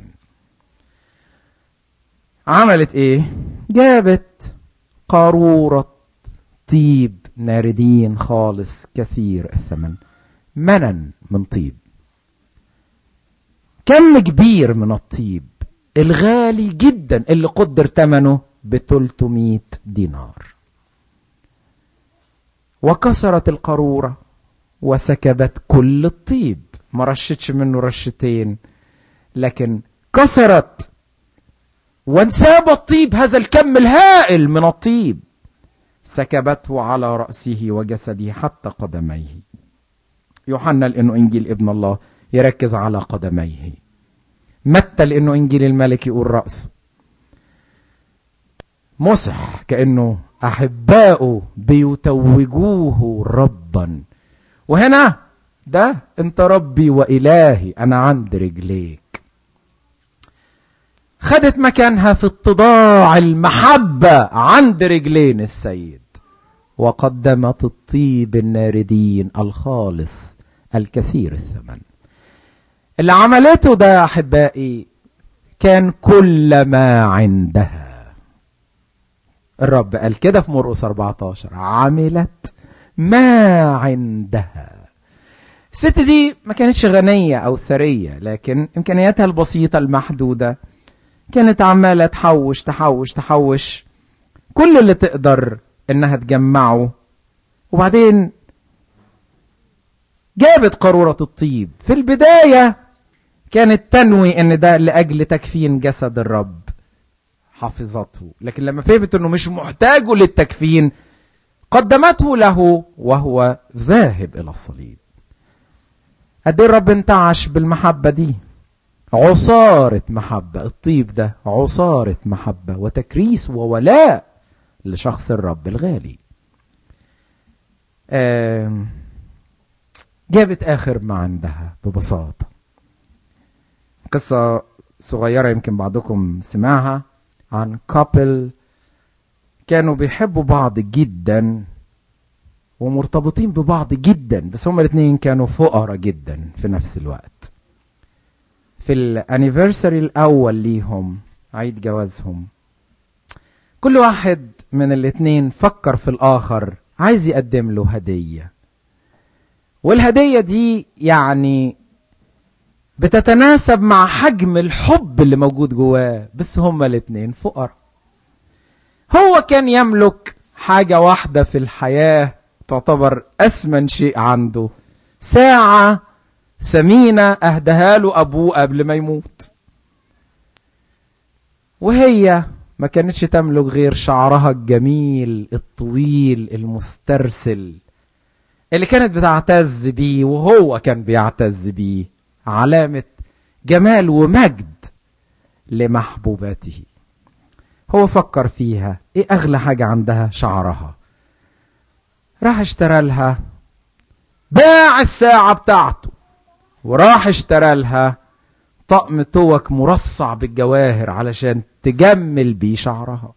عملت ايه جابت قارورة طيب ناردين خالص كثير الثمن منن من طيب كم كبير من الطيب الغالي جدا اللي قدر ثمنه ب 300 دينار وكسرت القارورة وسكبت كل الطيب ما رشتش منه رشتين لكن كسرت وانساب الطيب هذا الكم الهائل من الطيب سكبته على رأسه وجسده حتى قدميه يوحنا لأنه إنجيل ابن الله يركز على قدميه متى لأنه إنجيل الملك يقول رأسه مسح كأنه أحباؤه بيتوجوه ربا وهنا ده انت ربي وإلهي أنا عند رجليك خدت مكانها في اتضاع المحبة عند رجلين السيد وقدمت الطيب الناردين الخالص الكثير الثمن اللي عملته ده يا أحبائي كان كل ما عندها الرب قال كده في مرقس 14 عملت ما عندها الست دي ما كانتش غنية أو ثرية لكن إمكانياتها البسيطة المحدودة كانت عمالة تحوش تحوش تحوش كل اللي تقدر إنها تجمعه وبعدين جابت قارورة الطيب في البداية كانت تنوي ان ده لاجل تكفين جسد الرب حفظته لكن لما فهمت انه مش محتاجه للتكفين قدمته له وهو ذاهب الى الصليب قد ايه الرب انتعش بالمحبه دي عصارة محبة الطيب ده عصارة محبة وتكريس وولاء لشخص الرب الغالي جابت آخر ما عندها ببساطة قصة صغيرة يمكن بعضكم سمعها عن كابل كانوا بيحبوا بعض جدا ومرتبطين ببعض جدا بس هما الاثنين كانوا فقراء جدا في نفس الوقت في الانيفرساري الاول ليهم عيد جوازهم كل واحد من الاثنين فكر في الاخر عايز يقدم له هديه والهديه دي يعني بتتناسب مع حجم الحب اللي موجود جواه بس هما الاتنين فقراء هو كان يملك حاجة واحدة في الحياة تعتبر أثمن شيء عنده ساعة ثمينة أهدها له أبوه قبل ما يموت وهي ما كانتش تملك غير شعرها الجميل الطويل المسترسل اللي كانت بتعتز بيه وهو كان بيعتز بيه علامة جمال ومجد لمحبوباته هو فكر فيها ايه اغلى حاجة عندها شعرها راح اشترى لها باع الساعة بتاعته وراح اشترى لها طقم توك مرصع بالجواهر علشان تجمل بيه شعرها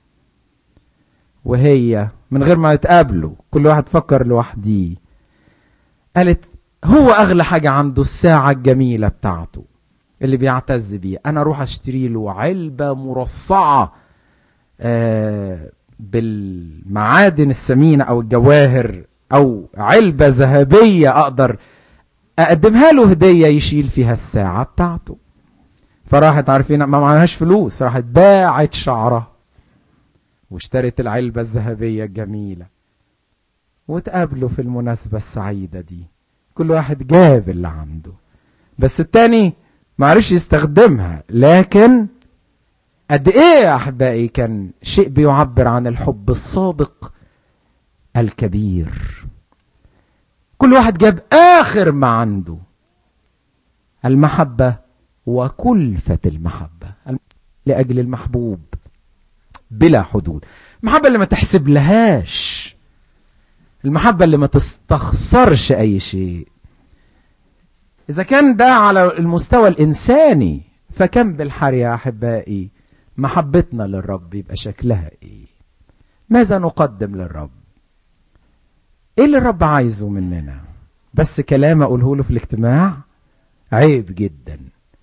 وهي من غير ما يتقابلوا كل واحد فكر لوحديه قالت هو اغلى حاجة عنده الساعة الجميلة بتاعته اللي بيعتز بيه انا اروح اشتري له علبة مرصعة آه بالمعادن الثمينة او الجواهر او علبة ذهبية اقدر اقدمها له هدية يشيل فيها الساعة بتاعته فراحت عارفين ما معناش فلوس راحت باعت شعرها واشترت العلبة الذهبية الجميلة وتقابلوا في المناسبة السعيدة دي كل واحد جاب اللي عنده بس التاني معرفش يستخدمها لكن قد ايه يا احبائي كان شيء بيعبر عن الحب الصادق الكبير كل واحد جاب اخر ما عنده المحبة وكلفة المحبة لأجل المحبوب بلا حدود المحبة اللي ما تحسب لهاش المحبة اللي ما تستخسرش أي شيء إذا كان ده على المستوى الإنساني فكم بالحر يا أحبائي محبتنا للرب يبقى شكلها إيه ماذا نقدم للرب إيه اللي الرب عايزه مننا بس كلام أقوله له في الاجتماع عيب جدا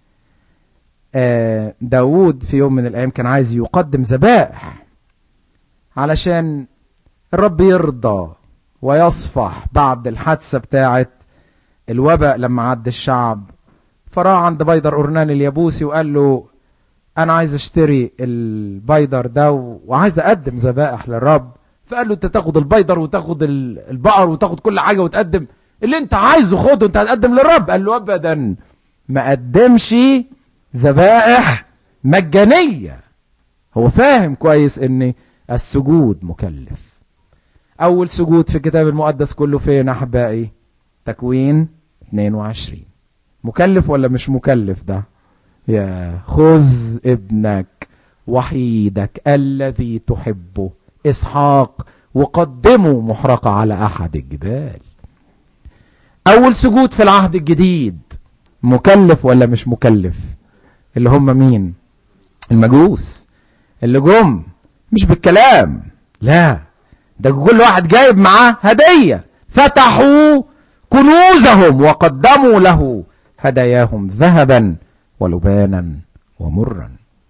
آه داود في يوم من الأيام كان عايز يقدم ذبائح علشان الرب يرضى ويصفح بعد الحادثة بتاعت الوباء لما عد الشعب فراح عند بيدر أورنان اليابوسي وقال له أنا عايز أشتري البيدر ده وعايز أقدم ذبائح للرب فقال له أنت تاخد البيدر وتاخد البقر وتاخد كل حاجة وتقدم اللي أنت عايزه خده أنت هتقدم للرب قال له أبدا ما قدمش ذبائح مجانية هو فاهم كويس ان السجود مكلف اول سجود في الكتاب المقدس كله فين احبائي تكوين 22 مكلف ولا مش مكلف ده يا خذ ابنك وحيدك الذي تحبه اسحاق وقدمه محرقة على احد الجبال اول سجود في العهد الجديد مكلف ولا مش مكلف اللي هم مين المجوس اللي جم مش بالكلام لا ده كل واحد جايب معاه هدية فتحوا كنوزهم وقدموا له هداياهم ذهبا ولبانا ومرا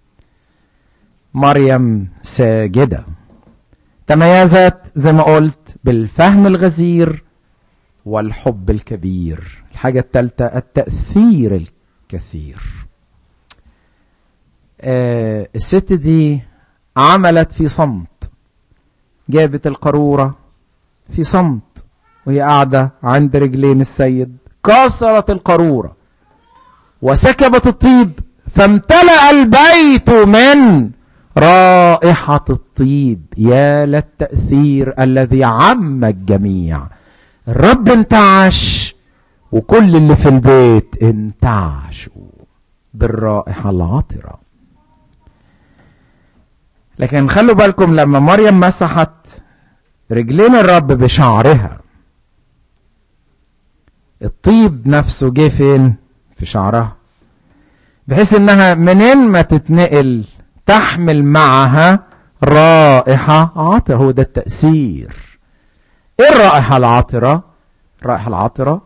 مريم ساجدة تميزت زي ما قلت بالفهم الغزير والحب الكبير الحاجة الثالثة التأثير الكثير آه الست دي عملت في صمت جابت القارورة في صمت وهي قاعدة عند رجلين السيد كسرت القارورة وسكبت الطيب فامتلأ البيت من رائحة الطيب يا للتأثير الذي عم الجميع الرب انتعش وكل اللي في البيت انتعشوا بالرائحة العطرة لكن خلوا بالكم لما مريم مسحت رجلين الرب بشعرها الطيب نفسه جه فين في شعرها بحيث انها منين ما تتنقل تحمل معها رائحة عطرة هو ده التأثير ايه الرائحة العطرة الرائحة العطرة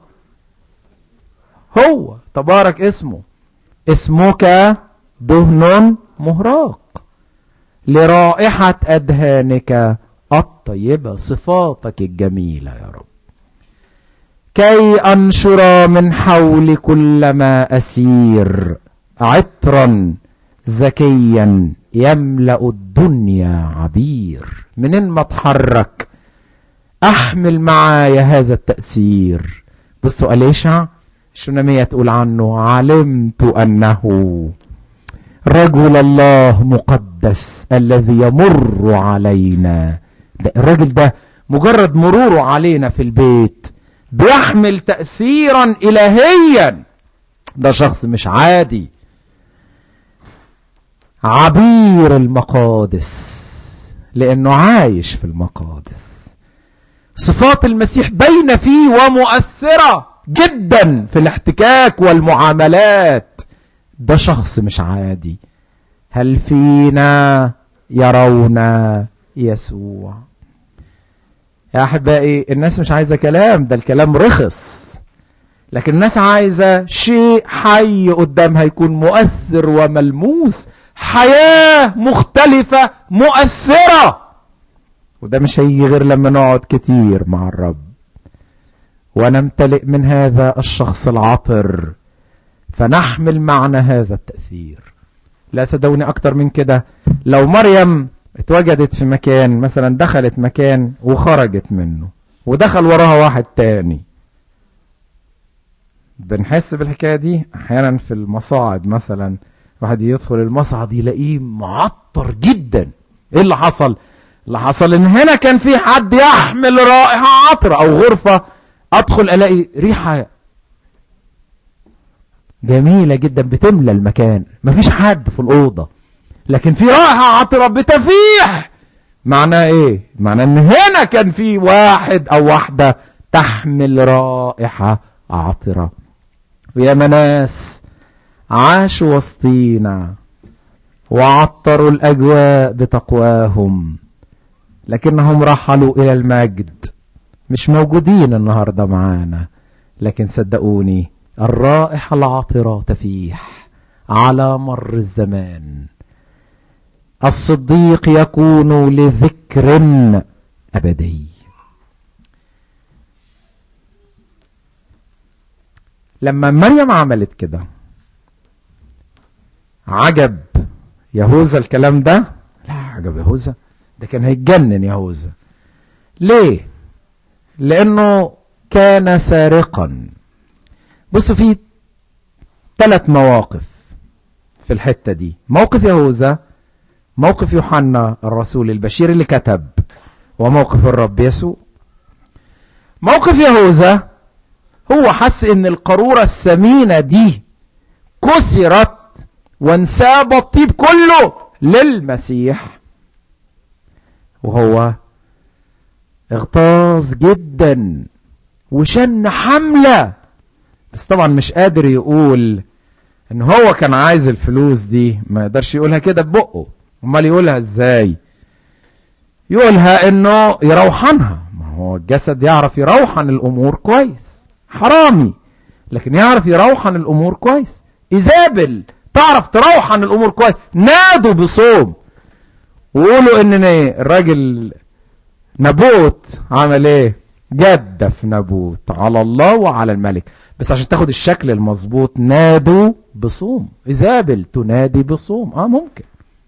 هو تبارك اسمه اسمك دهن مهراق لرائحة أدهانك الطيبة صفاتك الجميلة يا رب كي أنشر من حول كل ما أسير عطرا زكيا يملأ الدنيا عبير منين ما اتحرك احمل معايا هذا التأثير بصوا أليشع الشنامية تقول عنه علمت أنه رجل الله مقدس الذي يمر علينا ده الراجل ده مجرد مروره علينا في البيت بيحمل تأثيرا إلهيا ده شخص مش عادي عبير المقادس لأنه عايش في المقادس صفات المسيح بين فيه ومؤثرة جدا في الاحتكاك والمعاملات ده شخص مش عادي هل فينا يرون يسوع يا احبائي الناس مش عايزه كلام ده الكلام رخص لكن الناس عايزه شيء حي قدامها يكون مؤثر وملموس حياه مختلفه مؤثره وده مش هيجي غير لما نقعد كتير مع الرب ونمتلئ من هذا الشخص العطر فنحمل معنا هذا التأثير لا صدقوني أكتر من كده لو مريم اتوجدت في مكان مثلا دخلت مكان وخرجت منه ودخل وراها واحد تاني بنحس بالحكاية دي أحيانا في المصاعد مثلا واحد يدخل المصعد يلاقيه معطر جدا ايه اللي حصل اللي حصل ان هنا كان في حد يحمل رائحة عطرة او غرفة ادخل الاقي ريحة جميلة جدا بتملى المكان مفيش حد في الأوضة لكن في رائحة عطرة بتفيح معناه ايه معناه ان هنا كان في واحد او واحدة تحمل رائحة عطرة ويا مناس عاشوا وسطينا وعطروا الأجواء بتقواهم لكنهم رحلوا إلى المجد مش موجودين النهاردة معانا لكن صدقوني الرائحة العطرة تفيح على مر الزمان الصديق يكون لذكر أبدي لما مريم عملت كده عجب يهوذا الكلام ده لا عجب يهوذا ده كان هيتجنن يهوذا ليه لانه كان سارقا بصوا في ثلاث مواقف في الحتة دي موقف يهوذا موقف يوحنا الرسول البشير اللي كتب وموقف الرب يسوع موقف يهوذا هو حس ان القارورة الثمينة دي كسرت وانساب الطيب كله للمسيح وهو اغتاظ جدا وشن حملة بس طبعا مش قادر يقول ان هو كان عايز الفلوس دي ما يقدرش يقولها كده ببقه امال يقولها ازاي يقولها انه يروحنها ما هو الجسد يعرف يروحن الامور كويس حرامي لكن يعرف يروحن الامور كويس ايزابل تعرف تروحن الامور كويس نادوا بصوم وقولوا ان الراجل نبوت عمل ايه جدف نبوت على الله وعلى الملك بس عشان تاخد الشكل المظبوط نادوا بصوم إزابل تنادي بصوم اه ممكن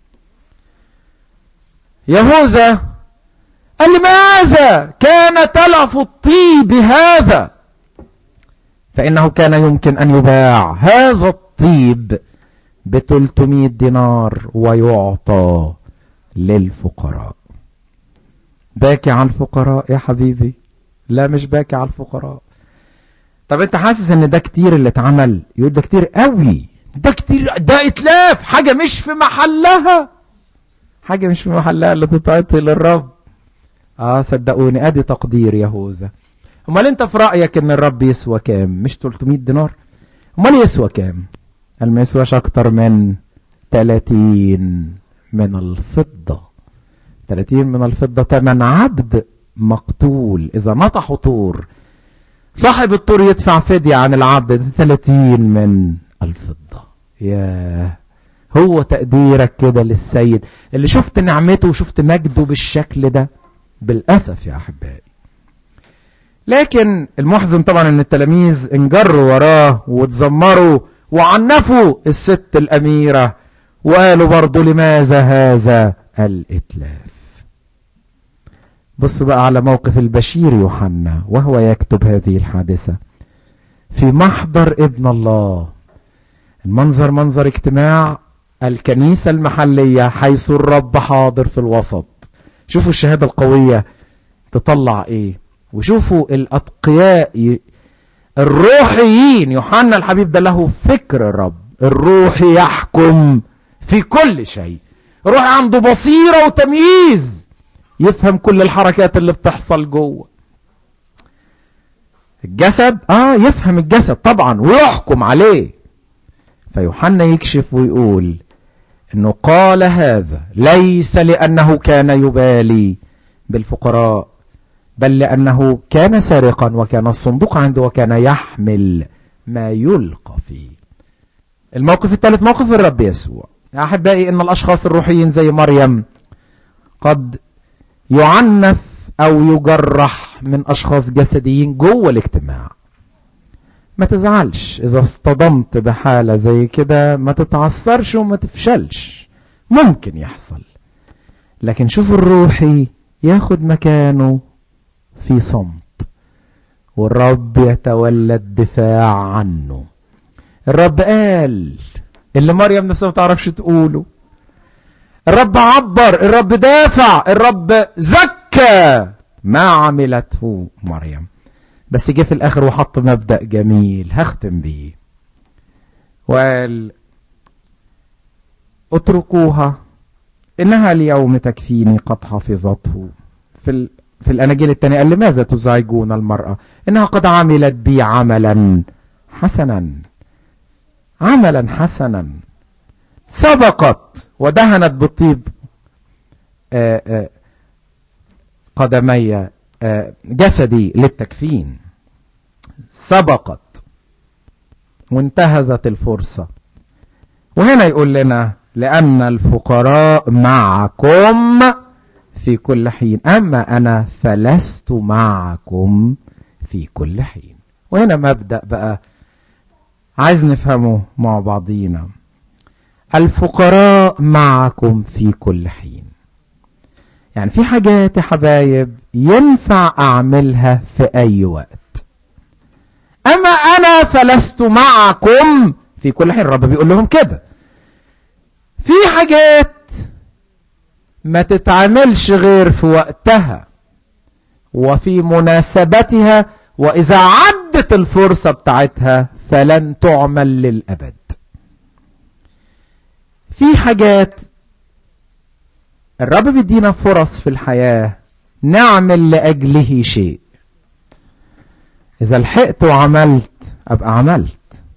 يهوذا قال لماذا كان تلف الطيب هذا فإنه كان يمكن أن يباع هذا الطيب ب 300 دينار ويعطى للفقراء باكي على الفقراء يا حبيبي لا مش باكي على الفقراء طب انت حاسس ان ده كتير اللي اتعمل يقول ده كتير قوي ده كتير ده اتلاف حاجة مش في محلها حاجة مش في محلها اللي تتعطي للرب اه صدقوني ادي تقدير يهوذا امال انت في رأيك ان الرب يسوى كام مش 300 دينار امال يسوى كام قال ما يسواش اكتر من 30 من الفضة 30 من الفضة تمن عبد مقتول اذا نطحوا طور صاحب الطور يدفع فدية عن العبد ده 30 من الفضة ياه هو تقديرك كده للسيد اللي شفت نعمته وشفت مجده بالشكل ده بالأسف يا أحبائي لكن المحزن طبعا ان التلاميذ انجروا وراه وتزمروا وعنفوا الست الأميرة وقالوا برضو لماذا هذا الإتلاف بص بقى على موقف البشير يوحنا وهو يكتب هذه الحادثة في محضر ابن الله المنظر منظر اجتماع الكنيسة المحلية حيث الرب حاضر في الوسط شوفوا الشهادة القوية تطلع ايه وشوفوا الأتقياء الروحيين يوحنا الحبيب ده له فكر الرب الروح يحكم في كل شيء روح عنده بصيرة وتمييز يفهم كل الحركات اللي بتحصل جوه الجسد اه يفهم الجسد طبعا ويحكم عليه فيوحنا يكشف ويقول انه قال هذا ليس لانه كان يبالي بالفقراء بل لانه كان سارقا وكان الصندوق عنده وكان يحمل ما يلقى فيه الموقف الثالث موقف الرب يسوع يا احبائي ان الاشخاص الروحيين زي مريم قد يعنف او يجرح من اشخاص جسديين جوه الاجتماع ما تزعلش اذا اصطدمت بحالة زي كده ما تتعثرش وما تفشلش ممكن يحصل لكن شوف الروحي ياخد مكانه في صمت والرب يتولى الدفاع عنه الرب قال اللي مريم نفسها ما تعرفش تقوله الرب عبر الرب دافع الرب زكى ما عملته مريم بس جه في الاخر وحط مبدأ جميل هختم بيه وقال اتركوها انها اليوم تكفيني قد حفظته في ال... في الاناجيل الثانيه قال لماذا تزعجون المرأة انها قد عملت بي عملا حسنا عملا حسنا سبقت ودهنت بالطيب قدمي جسدي للتكفين سبقت وانتهزت الفرصة وهنا يقول لنا لأن الفقراء معكم في كل حين أما أنا فلست معكم في كل حين وهنا مبدأ بقى عايز نفهمه مع بعضينا الفقراء معكم في كل حين يعني في حاجات يا حبايب ينفع أعملها في أي وقت أما أنا فلست معكم في كل حين الرب بيقول لهم كده في حاجات ما تتعملش غير في وقتها وفي مناسبتها وإذا عدت الفرصة بتاعتها فلن تعمل للأبد في حاجات الرب بيدينا فرص في الحياة نعمل لأجله شيء إذا لحقت وعملت أبقى عملت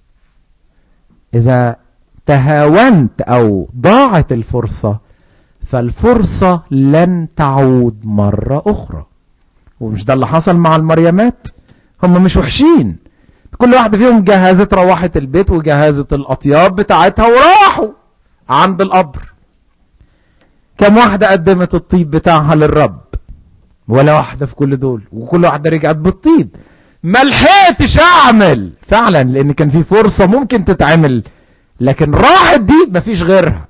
إذا تهاونت أو ضاعت الفرصة فالفرصة لن تعود مرة أخرى ومش ده اللي حصل مع المريمات هم مش وحشين كل واحدة فيهم جهزت روحت البيت وجهزت الأطياب بتاعتها وراحوا عند القبر كم واحدة قدمت الطيب بتاعها للرب ولا واحدة في كل دول وكل واحدة رجعت بالطيب ما لحقتش اعمل فعلا لان كان في فرصة ممكن تتعمل لكن راحت دي مفيش غيرها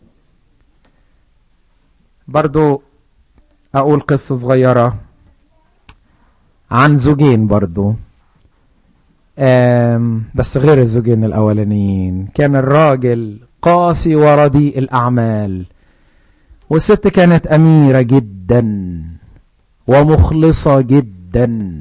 برضو اقول قصة صغيرة عن زوجين برضو بس غير الزوجين الاولانيين كان الراجل قاسي ورديء الاعمال والست كانت اميرة جدا ومخلصة جدا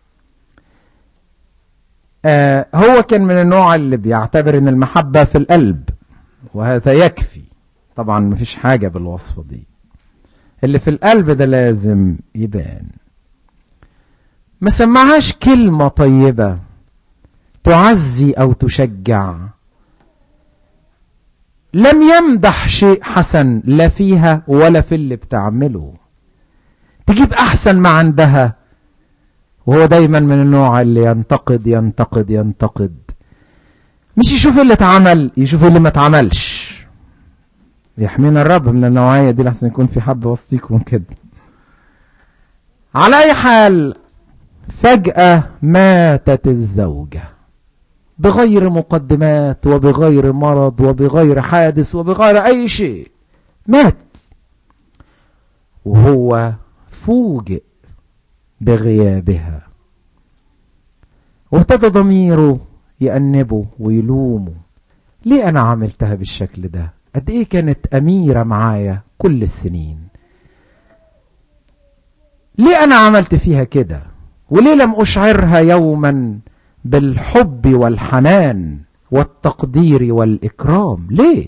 آه هو كان من النوع اللي بيعتبر ان المحبة في القلب وهذا يكفي طبعا مفيش حاجة بالوصفة دي اللي في القلب ده لازم يبان ما سمعهاش كلمة طيبة تعزي او تشجع لم يمدح شيء حسن لا فيها ولا في اللي بتعمله تجيب احسن ما عندها وهو دايما من النوع اللي ينتقد ينتقد ينتقد مش يشوف اللي اتعمل يشوف اللي ما اتعملش يحمينا الرب من النوعية دي لحسن يكون في حد وسطيكم كده على اي حال فجأة ماتت الزوجة بغير مقدمات وبغير مرض وبغير حادث وبغير اي شيء مات وهو فوجئ بغيابها وابتدى ضميره يأنبه ويلومه ليه أنا عملتها بالشكل ده قد إيه كانت أميرة معايا كل السنين ليه أنا عملت فيها كده وليه لم أشعرها يوما بالحب والحنان والتقدير والإكرام ليه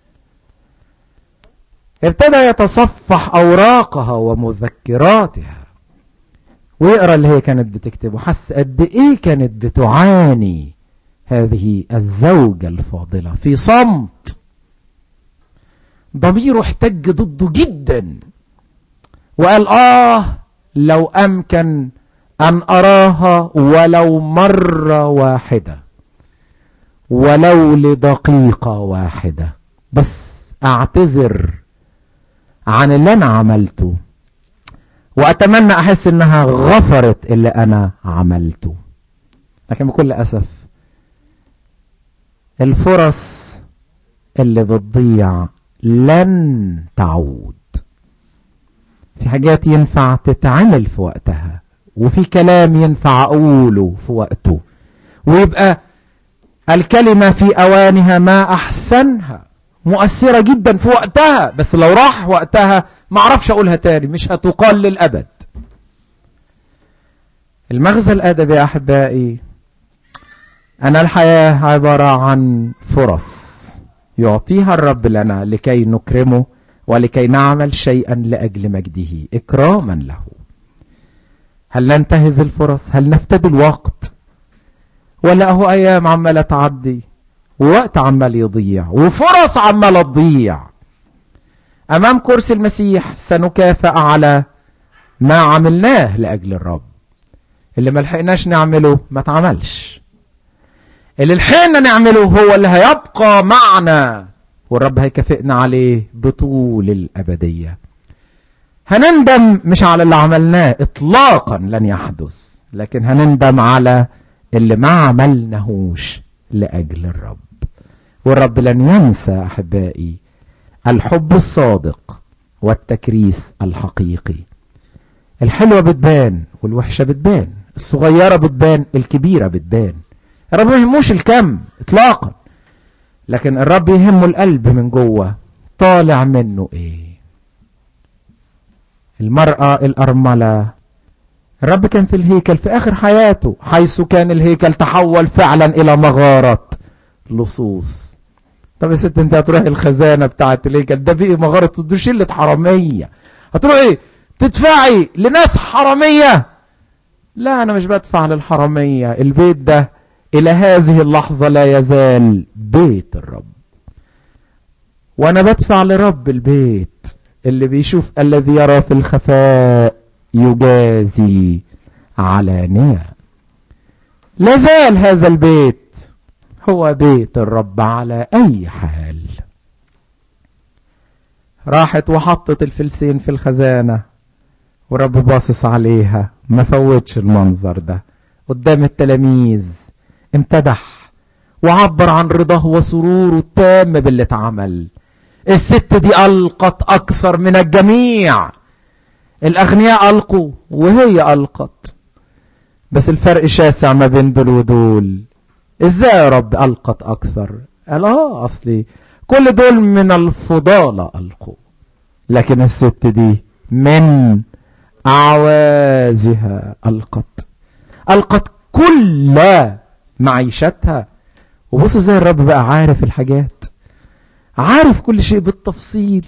ابتدى يتصفح أوراقها ومذكراتها ويقرأ اللي هي كانت بتكتبه حس قد إيه كانت بتعاني هذه الزوجة الفاضلة في صمت ضميره احتج ضده جدا وقال آه لو أمكن أن أراها ولو مرة واحدة ولو لدقيقة واحدة بس أعتذر عن اللي أنا عملته وأتمنى أحس إنها غفرت اللي أنا عملته لكن بكل أسف الفرص اللي بتضيع لن تعود في حاجات ينفع تتعمل في وقتها وفي كلام ينفع أقوله في وقته ويبقى الكلمة في أوانها ما أحسنها مؤثرة جدا في وقتها بس لو راح وقتها ما اعرفش أقولها تاني مش هتقال للأبد المغزى الأدبي يا أحبائي أنا الحياة عبارة عن فرص يعطيها الرب لنا لكي نكرمه ولكي نعمل شيئا لأجل مجده إكراما له هل ننتهز الفرص هل نفتدي الوقت ولا هو أيام عمالة تعدي ووقت عمال يضيع وفرص عمالة تضيع أمام كرسي المسيح سنكافئ على ما عملناه لأجل الرب اللي ما لحقناش نعمله ما تعملش اللي لحقنا نعمله هو اللي هيبقى معنا والرب هيكافئنا عليه بطول الأبدية هنندم مش على اللي عملناه اطلاقا لن يحدث لكن هنندم على اللي ما عملناهوش لأجل الرب والرب لن ينسى أحبائي الحب الصادق والتكريس الحقيقي الحلوة بتبان والوحشة بتبان الصغيرة بتبان الكبيرة بتبان الرب ما يهموش الكم اطلاقا لكن الرب يهمه القلب من جوه طالع منه ايه المرأة الأرملة الرب كان في الهيكل في آخر حياته حيث كان الهيكل تحول فعلا إلى مغارة لصوص طب يا ست انت هتروحي الخزانة بتاعت الهيكل ده بقي مغارة دي شلة حرامية هتروحي تدفعي لناس حرامية لا انا مش بدفع للحرامية البيت ده الى هذه اللحظة لا يزال بيت الرب وانا بدفع لرب البيت اللي بيشوف الذي يرى في الخفاء يجازي علانية لازال هذا البيت هو بيت الرب على اي حال راحت وحطت الفلسين في الخزانة ورب باصص عليها ما فوتش المنظر ده قدام التلاميذ امتدح وعبر عن رضاه وسروره التام باللي اتعمل الست دي ألقت أكثر من الجميع الأغنياء ألقوا وهي ألقت بس الفرق شاسع ما بين دول ودول ازاي يا رب ألقت أكثر قال اه أصلي كل دول من الفضالة ألقوا لكن الست دي من أعوازها ألقت ألقت كل معيشتها وبصوا زي الرب بقى عارف الحاجات عارف كل شيء بالتفصيل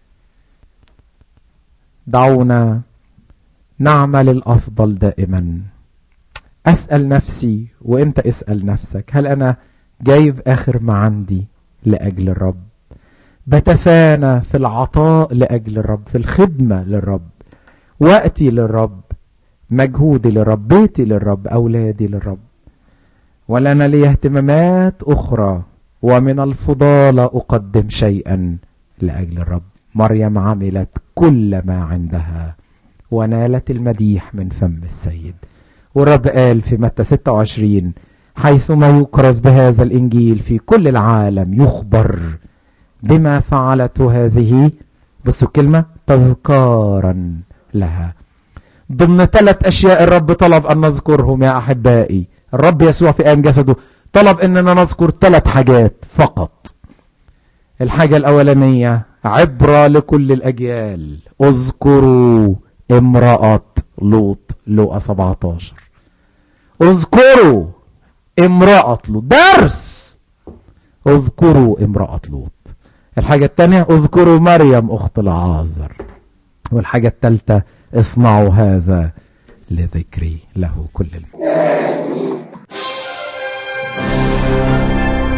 دعونا نعمل الأفضل دائما أسأل نفسي وإنت اسأل نفسك هل أنا جايب آخر ما عندي لأجل الرب بتفانى في العطاء لأجل الرب في الخدمة للرب وقتي للرب مجهودي للرب بيتي للرب أولادي للرب ولا أنا لي اهتمامات أخرى ومن الفضالة أقدم شيئا لأجل الرب مريم عملت كل ما عندها ونالت المديح من فم السيد والرب قال في متى 26 حيثما يكرز بهذا الإنجيل في كل العالم يخبر بما فعلته هذه بصوا كلمة تذكارا لها ضمن ثلاث أشياء الرب طلب أن نذكرهم يا أحبائي الرب يسوع في آن جسده طلب أننا نذكر ثلاث حاجات فقط الحاجة الأولانية عبرة لكل الأجيال اذكروا امرأة لوط لوقا 17 اذكروا امرأة لوط درس اذكروا امرأة لوط الحاجة الثانية اذكروا مريم اخت العازر والحاجة الثالثة اصنعوا هذا لذكري له كل المجد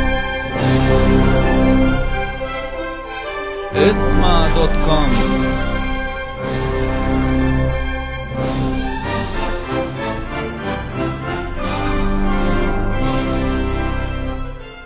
اسمع دوت كوم